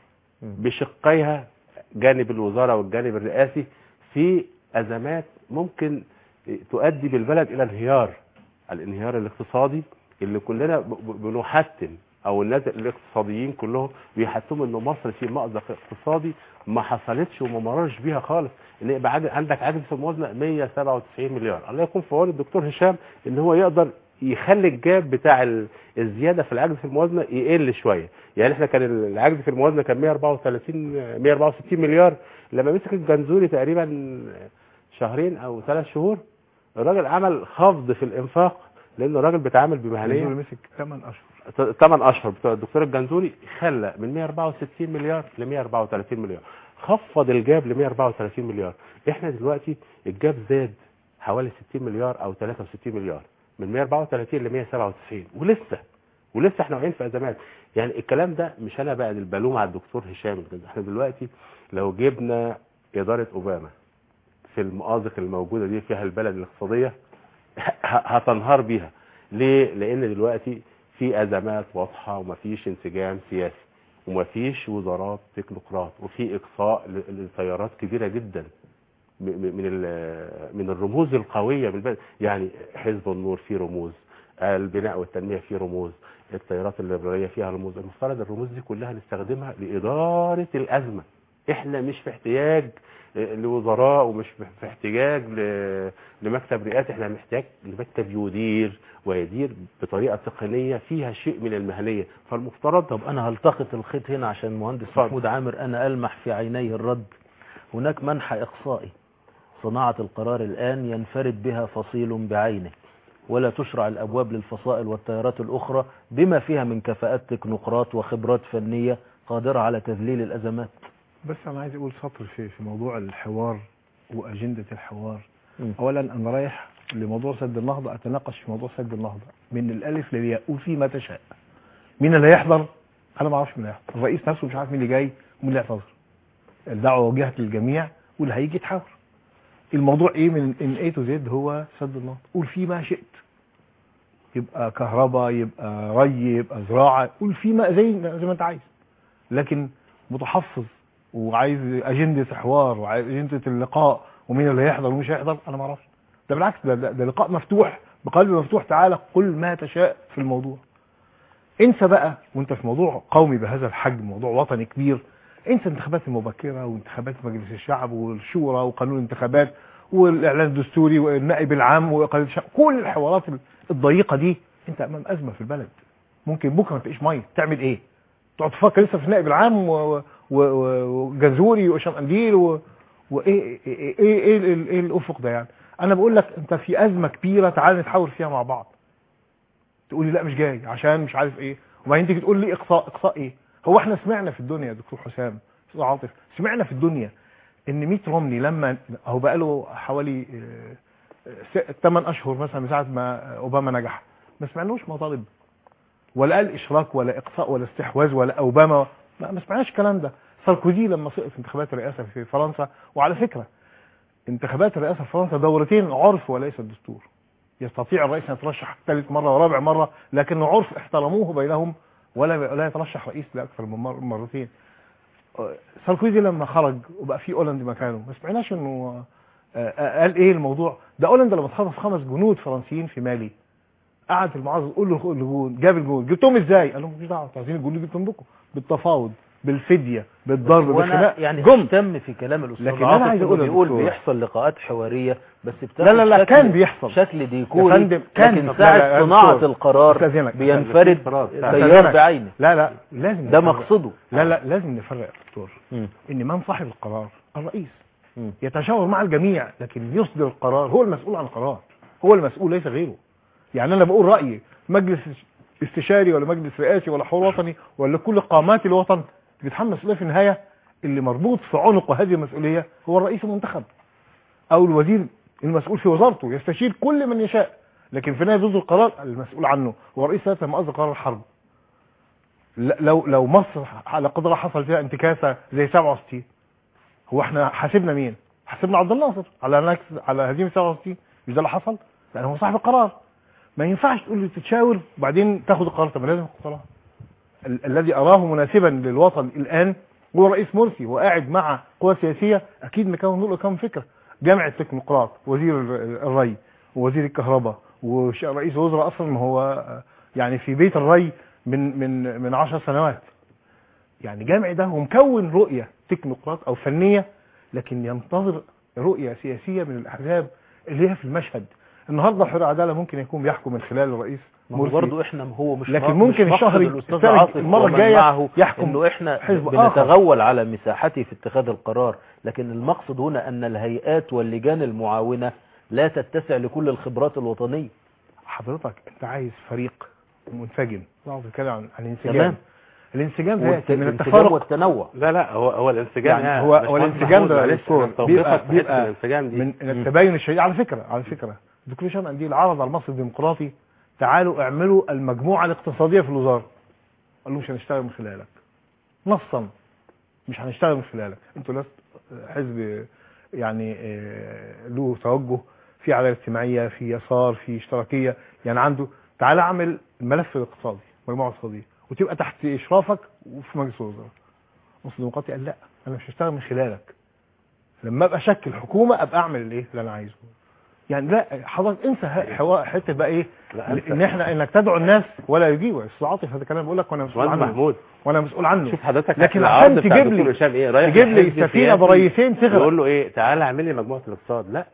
بشقيها جانب الوزارة والجانب الرئاسي في ازمات ممكن تؤدي بالبلد الى انهيار الانهيار الاقتصادي اللي كلنا ب- ب- بنحتم او الناس الاقتصاديين كلهم بيحتموا ان مصر في مأزق اقتصادي ما حصلتش وما مررش بيها خالص ان يبقى عجز عندك عجز في الموازنه 197 مليار الله يكون في عون الدكتور هشام ان هو يقدر يخلي الجاب بتاع ال- الزياده في العجز في الموازنه يقل شويه يعني احنا كان العجز في الموازنه كان 134 164 مليار لما مسك الجنزوري تقريبا شهرين او ثلاث شهور الراجل عمل خفض في الانفاق لان الراجل بيتعامل بمهنيه الجنزوري مسك 8 اشهر 8 اشهر بتوع الدكتور الجنزوري خلى من 164 مليار ل 134 مليار خفض الجاب ل 134 مليار احنا دلوقتي الجاب زاد حوالي 60 مليار او 63 مليار من 134 ل 197 ولسه ولسه احنا واقعين في ازمات يعني الكلام ده مش انا بقى البلوم على الدكتور هشام احنا دلوقتي لو جبنا اداره اوباما في المآزق الموجوده دي فيها البلد الاقتصاديه ه- هتنهار بيها ليه لان دلوقتي في ازمات واضحه ومفيش انسجام سياسي ومفيش وزارات تكنوقراط وفي اقصاء ل- لتيارات كبيره جدا م- م- من ال- من الرموز القويه بالبلد يعني حزب النور فيه رموز البناء والتنميه فيه رموز التيارات الليبراليه فيها رموز المفترض الرموز دي كلها نستخدمها لاداره الازمه احنا مش في احتياج لوزراء ومش في احتياج ل- لمكتب رئاسي احنا محتاج لمكتب يدير ويدير بطريقه تقنيه فيها شيء من المهنيه فالمفترض طب انا هلتقط الخيط هنا عشان المهندس اتفضل. محمود عامر انا المح في عينيه الرد هناك منحى اقصائي صناعة القرار الان ينفرد بها فصيل بعينه ولا تشرع الأبواب للفصائل والتيارات الأخرى بما فيها من كفاءات تكنوقراط وخبرات فنية قادرة على تذليل الأزمات بس انا عايز اقول سطر في في موضوع الحوار واجنده الحوار مم. اولا انا رايح لموضوع سد النهضه اتناقش في موضوع سد النهضه من الالف للياء قول فيه ما تشاء مين اللي هيحضر انا ما اعرفش مين اللي هيحضر الرئيس نفسه مش عارف مين اللي جاي ومين اللي هيحضر الدعوه وجهت للجميع واللي هيجي يتحاور الموضوع ايه من ان اي تو زد هو سد النهضه قول فيه ما شئت يبقى كهرباء يبقى ري يبقى زراعه قول فيه ما زي زي ما انت عايز لكن متحفظ وعايز اجنده حوار وعايز اجنده اللقاء ومين اللي هيحضر ومش هيحضر انا ما اعرفش ده بالعكس ده, ده, ده لقاء مفتوح بقلب مفتوح تعالى قل ما تشاء في الموضوع انسى بقى وانت في موضوع قومي بهذا الحجم موضوع وطني كبير انسى الانتخابات المبكره وانتخابات مجلس الشعب والشورى وقانون الانتخابات والاعلان الدستوري والنائب العام وقانون الشعب كل الحوارات الضيقه دي انت امام ازمه في البلد ممكن بكره ما تلاقيش ميه تعمل ايه تقعد تفكر لسه في النائب العام و- و- و- وجنزوري وهشام قنديل و... وايه ايه ايه, إيه, إيه, ال- إيه الافق ده يعني انا بقول لك انت في ازمه كبيره تعال نتحاور فيها مع بعض تقول لي لا مش جاي عشان مش عارف ايه وبعدين تيجي تقول لي اقصاء اقصاء ايه هو احنا سمعنا في الدنيا يا دكتور حسام استاذ عاطف سمعنا في الدنيا ان ميت رومني لما هو بقى له حوالي 8 اشهر مثلا من ساعه ما اوباما نجح ما سمعناش مطالب ولا قال اشراك ولا اقصاء ولا استحواذ ولا اوباما ما, ما سمعناش الكلام ده ساركوزي لما سقط في انتخابات الرئاسه في فرنسا وعلى فكره انتخابات الرئاسه في فرنسا دورتين عرف وليس الدستور يستطيع الرئيس ان يترشح ثالث مره ورابع مره لكنه عرف احترموه بينهم ولا لا يترشح رئيس لاكثر من مر- مرتين ساركوزي لما خرج وبقى في اولاند مكانه ما سمعناش انه آه، آه، قال ايه الموضوع ده اولاند لما اتخطف خمس جنود فرنسيين في مالي قعد في المعارضه يقول له خد الجون جاب الجون جبتهم ازاي؟ قال لهم مش دعوه انتوا عايزين الجون اللي جبتهم بكم بالتفاوض بالفديه بالضرب وانا بالخناق يعني جم ههتم في كلام الاستاذ لكن أنا عاطف عايز إنه أقول يا بيقول دكتور. بيحصل لقاءات حواريه بس بتاخد لا لا لا شكل كان بيحصل شكل ديكوري يا فندم كان لكن لا، ساعه لا، يا صناعه دكتور. القرار أستاذنك. بينفرد أستاذنك. تيار بعينه لا لا لازم ده نفرق. مقصده لا لا لازم نفرق يا دكتور مم. ان من صاحب القرار الرئيس مم. يتشاور مع الجميع لكن يصدر القرار هو المسؤول عن القرار هو المسؤول ليس غيره يعني انا بقول رايي مجلس استشاري ولا مجلس رئاسي ولا حوار وطني ولا كل قامات الوطن بيتحمل مسؤوليه في النهايه اللي مربوط في عنقه هذه المسؤوليه هو الرئيس المنتخب او الوزير المسؤول في وزارته يستشير كل من يشاء لكن في النهايه يصدر القرار المسؤول عنه هو الرئيس ساعتها لما اصدر قرار الحرب ل- لو لو مصر على قدرة حصل فيها انتكاسه زي 67 هو احنا حاسبنا مين؟ حاسبنا عبد الناصر على نكس على هزيمه 67 مش ده اللي حصل؟ لان هو صاحب القرار ما ينفعش تقول لي تتشاور وبعدين تاخد القرار طب ما لازم تاخد القرار ال- الذي اراه مناسبا للوطن الان هو الرئيس مرسي وقاعد مع قوى سياسيه اكيد مكون له كم فكره جامع التكنوقراط وزير ال- الري ووزير الكهرباء ورئيس وزراء اصلا ما هو آه، يعني في بيت الري من من من 10 سنوات يعني جامع ده هو مكون رؤيه تكنوقراط او فنيه لكن ينتظر رؤيه سياسيه من الاحزاب اللي هي في المشهد النهارده الحريه والعداله ممكن يكون بيحكم من خلال الرئيس ما هو مرسي برضه احنا هو مش لكن مش ممكن مقصد الشهر الاستاذ الثالث عاطف المرة ومن الجاية معه يحكم انه احنا حزب آخر. بنتغول على مساحته في اتخاذ القرار لكن المقصد هنا ان الهيئات واللجان المعاونه لا تتسع لكل الخبرات الوطنيه حضرتك انت عايز فريق منسجم نقعد نتكلم عن عن الانسجام تمام. الانسجام ده والت- ياتي من الانسجام التفرق والتنوع لا لا هو هو الانسجام يعني يا هو هو باشمهندس الانسجام محمود، ده معلش، دكتور أنا توقيفك بيبقى في حتة بيبقى الانسجام دي من من التباين الشديد على فكره على فكره الدكتور هشام قنديل عرض على المصري الديمقراطي تعالوا اعملوا المجموعه الاقتصاديه في الوزاره قال له مش هنشتغل من خلالك نصا مش هنشتغل من خلالك انتوا ناس حزب يعني آه، له توجه في عداله اجتماعيه في يسار في اشتراكيه يعني عنده تعالى اعمل الملف الاقتصادي مجموعه اقتصاديه وتبقى تحت اشرافك وفي مجلس الوزراء المصري الديمقراطي قال لا انا مش هشتغل من خلالك لما ابقى اشكل حكومه ابقى اعمل الايه اللي انا عايزه يعني لا حضرتك انسى ه- حوا- حته بقى ايه لا، أنت- ان احنا انك تدعو الناس ولا يجيبوا استاذ عاطف هذا كلام بقول لك وانا مسؤول باشمهندس عنه محمود وانا مسؤول عنه شوف حضرتك لكن العرض عشان بتاع تجيب الدكتور لي هشام ايه رايح تجيب لي لحزب سفينه سياسي بريسين تغرق يقول له ايه تعالى اعمل لي مجموعه الاقتصاد لا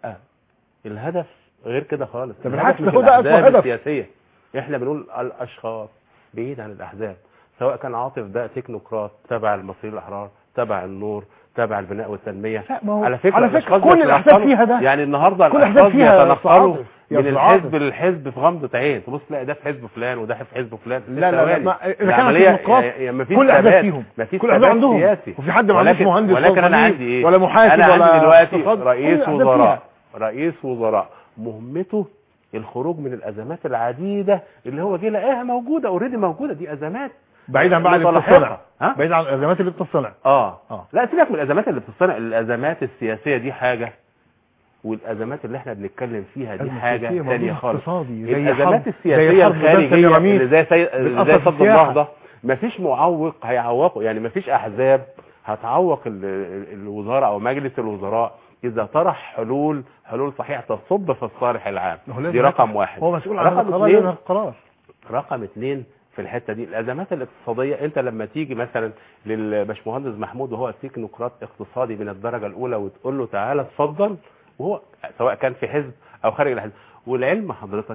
الهدف غير كده خالص طب الهدف بالعكس مش ده هو ده أسوأ الأحزاب هدف. السياسيه احنا بنقول الاشخاص بعيد عن الاحزاب سواء كان عاطف ده تكنوقراط تبع المصريين الاحرار تبع النور تبع البناء والتنميه لا، ما هو على فكره على فكرة الأشخاص كل الأحزاب بيتنقلوا- فيها ده. يعني النهارده كل الأحزاب الاشخاص فيها بيتنقلوا تعاطف. يا من أستاذ عاطف. الحزب للحزب في غمضة عين تبص تلاقي ده في حزب فلان وده في حزب فلان لا لا لا ثواني. ما إذا كان العملية الديمقراط يا- يا مفيش كل احزاب ثبات، فيهم مفيش كل احزاب ثبات عندهم سياسي. وفي حد ما عندوش ولكن- مهندس ولكن ولا انا طبيب عندي ايه ولا محاسب انا ولا عندي دلوقتي اقتصاد. كل رئيس الأحزاب وزراء فيها. رئيس وزراء مهمته الخروج من الازمات العديده اللي هو جه لقاها موجوده اوريدي موجوده دي ازمات بعيدا بقى عن اللي متلاحقة. بتصطنع ها؟ بعيدا عن الازمات اللي بتصطنع اه اه لا سيبك من الازمات اللي بتصنع الازمات السياسيه دي حاجه والازمات اللي احنا بنتكلم فيها دي أزمة حاجه سياسية، موضوع ثانيه خالص اقتصادي، زي الازمات حرب- السياسيه زي حرب بنك الخارجيه اليراميس اللي زي سي... بتأثر زي في صد السياحة. النهضه مفيش معوق هيعوقه يعني مفيش احزاب هتعوق ال... ال- الوزاره او مجلس الوزراء اذا طرح حلول حلول صحيحه تصب في الصالح العام ما هو لازم دي يطرح. رقم واحد هو مسؤول عن هذا رقم القرار اثنين لازم القرار رقم اثنين في الحته دي الازمات الاقتصاديه انت لما تيجي مثلا للباشمهندس محمود وهو تكنوقراط اقتصادي من الدرجه الاولى وتقول له تعالى اتفضل وهو سواء كان في حزب او خارج الحزب والعلم حضرتك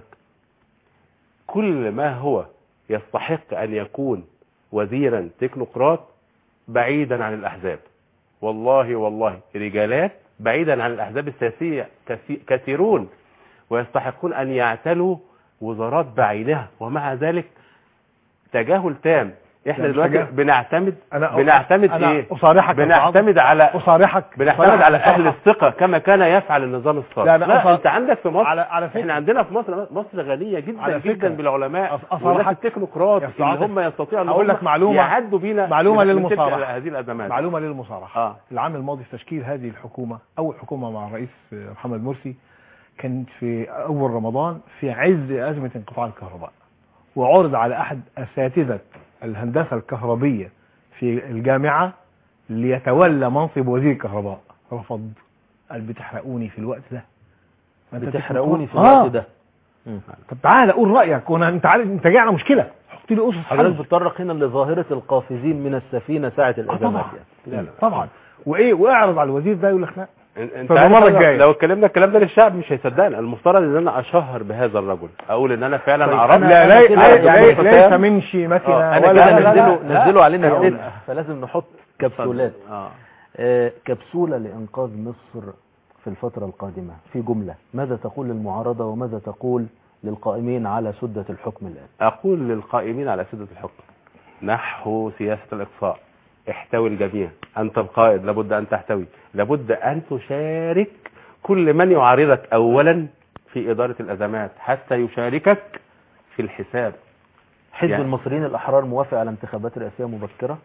كل ما هو يستحق ان يكون وزيرا تكنوقراط بعيدا عن الاحزاب والله والله رجالات بعيدا عن الاحزاب السياسيه كثي- كثيرون ويستحقون ان يعتلوا وزارات بعينها ومع ذلك تجاهل تام احنا لا، مش دلوقتي تجاهل. بنعتمد أنا- بنعتمد أنا ايه أصارحك يا بنعتمد على أصارحك بنعتمد أصارحك على بصراحة. اهل الثقه كما كان يفعل النظام السابق لا، أنا لا, أصار- انت عندك في مصر على على فكرة احنا عندنا في مصر مصر غنيه جدا على فكرة. جدا بالعلماء أص- والناس أصارحك- التكنوقراط يا أستاذ اللي عاطف، هم يستطيعوا ان هقول هم لك معلومة يعدوا بينا معلومة من- من تلك للمصارحة هذه الازمات معلومة للمصارحة اه العام الماضي في تشكيل هذه الحكومة أول حكومة مع الرئيس محمد مرسي كان في أول رمضان في عز أزمة انقطاع الكهرباء وعرض على أحد أساتذة الهندسة الكهربية في الجامعة ليتولى منصب وزير الكهرباء رفض قال بتحرقوني في الوقت ده ما أنت بتحرقوني في تكنوقراط. الوقت آه. ده مم. طب تعالى قول رأيك وانا انت عارف انت جاي على مشكلة حط لي اسس حضرتك حل بتطرق هنا لظاهرة القافزين من السفينة ساعة الأزمات طبعا. يعني. لا لا طبعا وايه واعرض على الوزير ده يقول لك لا انت طب عارف المرة أنا الجاية. لو اتكلمنا الكلام ده للشعب مش هيصدقنا المفترض ان انا اشهر بهذا الرجل اقول ان انا فعلا طيب، عرفت لا أنا لا كده لا يعني ليس ليس من شيمتنا آه، أنا ولا كده لا، لا، نزلوا لا. نزلوا علينا لا. الدنيا فلازم نحط كبسولات اه آه، كبسولة لإنقاذ مصر في الفترة القادمة في جملة ماذا تقول للمعارضة وماذا تقول للقائمين على سدة الحكم الآن أقول للقائمين على سدة الحكم نحو سياسة الإقصاء احتوي الجميع أنت القائد لابد أن تحتوي لابد أن تشارك كل من يعارضك أولا في إدارة الأزمات حتى يشاركك في الحساب حزب يعني- المصريين الأحرار موافق على انتخابات رئاسية مبكرة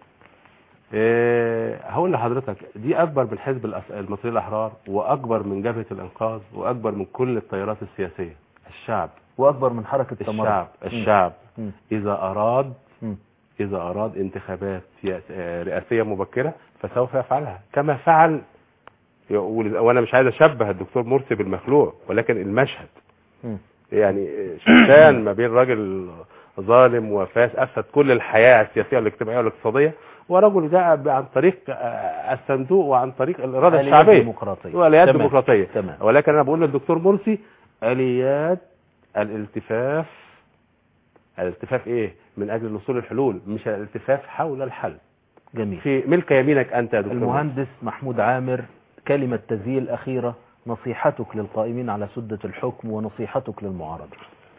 إيه هقول لحضرتك دي أكبر من حزب الأس- المصريين الأحرار وأكبر من جبهة الإنقاذ وأكبر من كل التيارات السياسية الشعب وأكبر من حركة تمرد الشعب مم. الشعب مم. إذا أراد مم. إذا أراد انتخابات سياس- آه، رئاسية مبكرة فسوف يفعلها كما فعل يقول- وأنا مش عايز أشبه الدكتور مرسي بالمخلوع ولكن المشهد مم. يعني شتان ما بين راجل ظالم وفاس أفسد كل الحياة السياسية والاجتماعية والاقتصادية ورجل جاء ب- عن طريق آه، الصندوق وعن طريق الإرادة آليات الشعبية ديمقراطية. والآليات تمام. الديمقراطية تمام. ولكن أنا بقول للدكتور مرسي آليات الالتفاف الالتفاف ايه من اجل الوصول للحلول مش الالتفاف حول الحل جميل في ملك يمينك انت يا دكتور المهندس محمود عامر كلمة تزييل أخيرة نصيحتك للقائمين على سدة الحكم ونصيحتك للمعارضة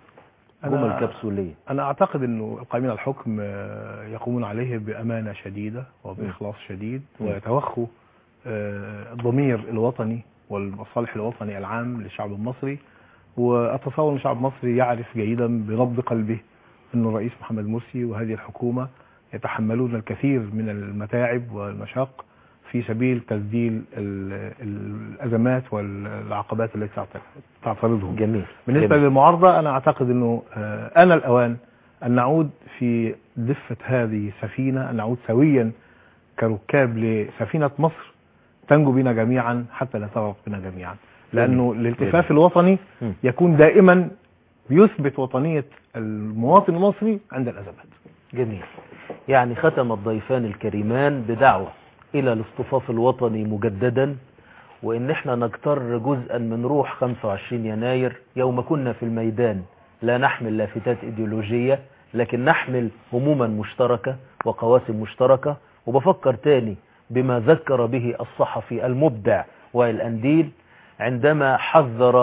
جمل كبسولية انا اعتقد انه القائمين على الحكم آه، يقومون عليه بامانه شديده وباخلاص شديد م. ويتوخوا آه، الضمير الوطني والمصالح الوطني العام للشعب المصري واتصور ان الشعب المصري يعرف جيدا بنبض قلبه انه الرئيس محمد مرسي وهذه الحكومه يتحملون الكثير من المتاعب والمشاق في سبيل تسجيل ال- الازمات والعقبات التي تعت- تعترضهم جميل بالنسبة جميل. للمعارضة أنا أعتقد أنه آه، أنا الأوان أن نعود في دفة هذه السفينة أن نعود سويا كركاب لسفينة مصر تنجو بنا جميعا حتى لا تغرق بنا جميعا لأنه الالتفاف الوطني م. يكون دائما يثبت وطنية المواطن المصري عند الأزمات جميل يعني ختم الضيفان الكريمان بدعوة إلى الاصطفاف الوطني مجددا وإن احنا نجتر جزءا من روح 25 يناير يوم كنا في الميدان لا نحمل لافتات إيديولوجية لكن نحمل هموما مشتركة وقواسم مشتركة وبفكر تاني بما ذكر به الصحفي المبدع وائل أنديل عندما حذر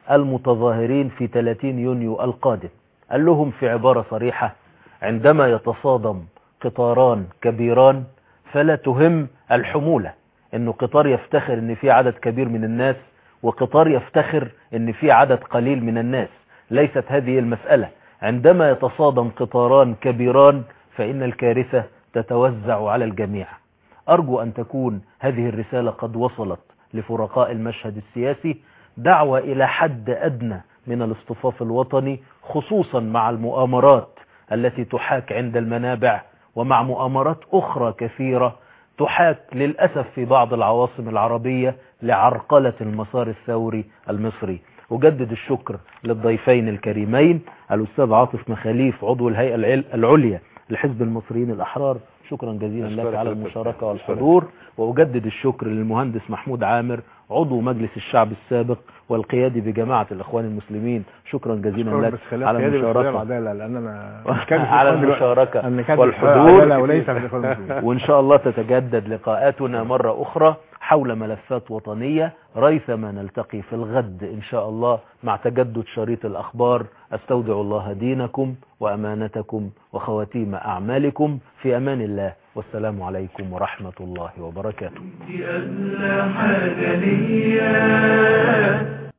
المتظاهرين في 30 يونيو القادم قال لهم في عبارة صريحة عندما يتصادم قطاران كبيران فلا تهم الحمولة انه قطار يفتخر ان في عدد كبير من الناس وقطار يفتخر ان في عدد قليل من الناس ليست هذه المسألة عندما يتصادم قطاران كبيران فإن الكارثة تتوزع على الجميع أرجو أن تكون هذه الرسالة قد وصلت لفرقاء المشهد السياسي دعوة إلى حد أدنى من الاصطفاف الوطني خصوصا مع المؤامرات التي تحاك عند المنابع ومع مؤامرات أخرى كثيرة تحاك للأسف في بعض العواصم العربية لعرقلة المسار الثوري المصري أجدد الشكر للضيفين الكريمين الأستاذ عاطف مخاليف عضو الهيئة العل- العليا لحزب المصريين الأحرار شكرا جزيلا لك أشكرك على يا دكتور. المشاركة والحضور وأجدد الشكر للمهندس محمود عامر عضو مجلس الشعب السابق والقيادي بجماعة الإخوان المسلمين شكرا جزيلا أشكرك لك بس خلاف على قيادي بالقضايا المشاركة العدالة لأن أنا بتكلم في على الإخوان دلوقتي. المشاركة أنا كاتب والحضور العدالة وليس في الإخوان المسلمين. وإن شاء الله تتجدد لقاءاتنا مرة أخرى حول ملفات وطنية ريثما نلتقي في الغد إن شاء الله مع تجدد شريط الأخبار أستودع الله دينكم وأمانتكم وخواتيم أعمالكم في أمان الله والسلام عليكم ورحمة الله وبركاته أغلى حاجة ليا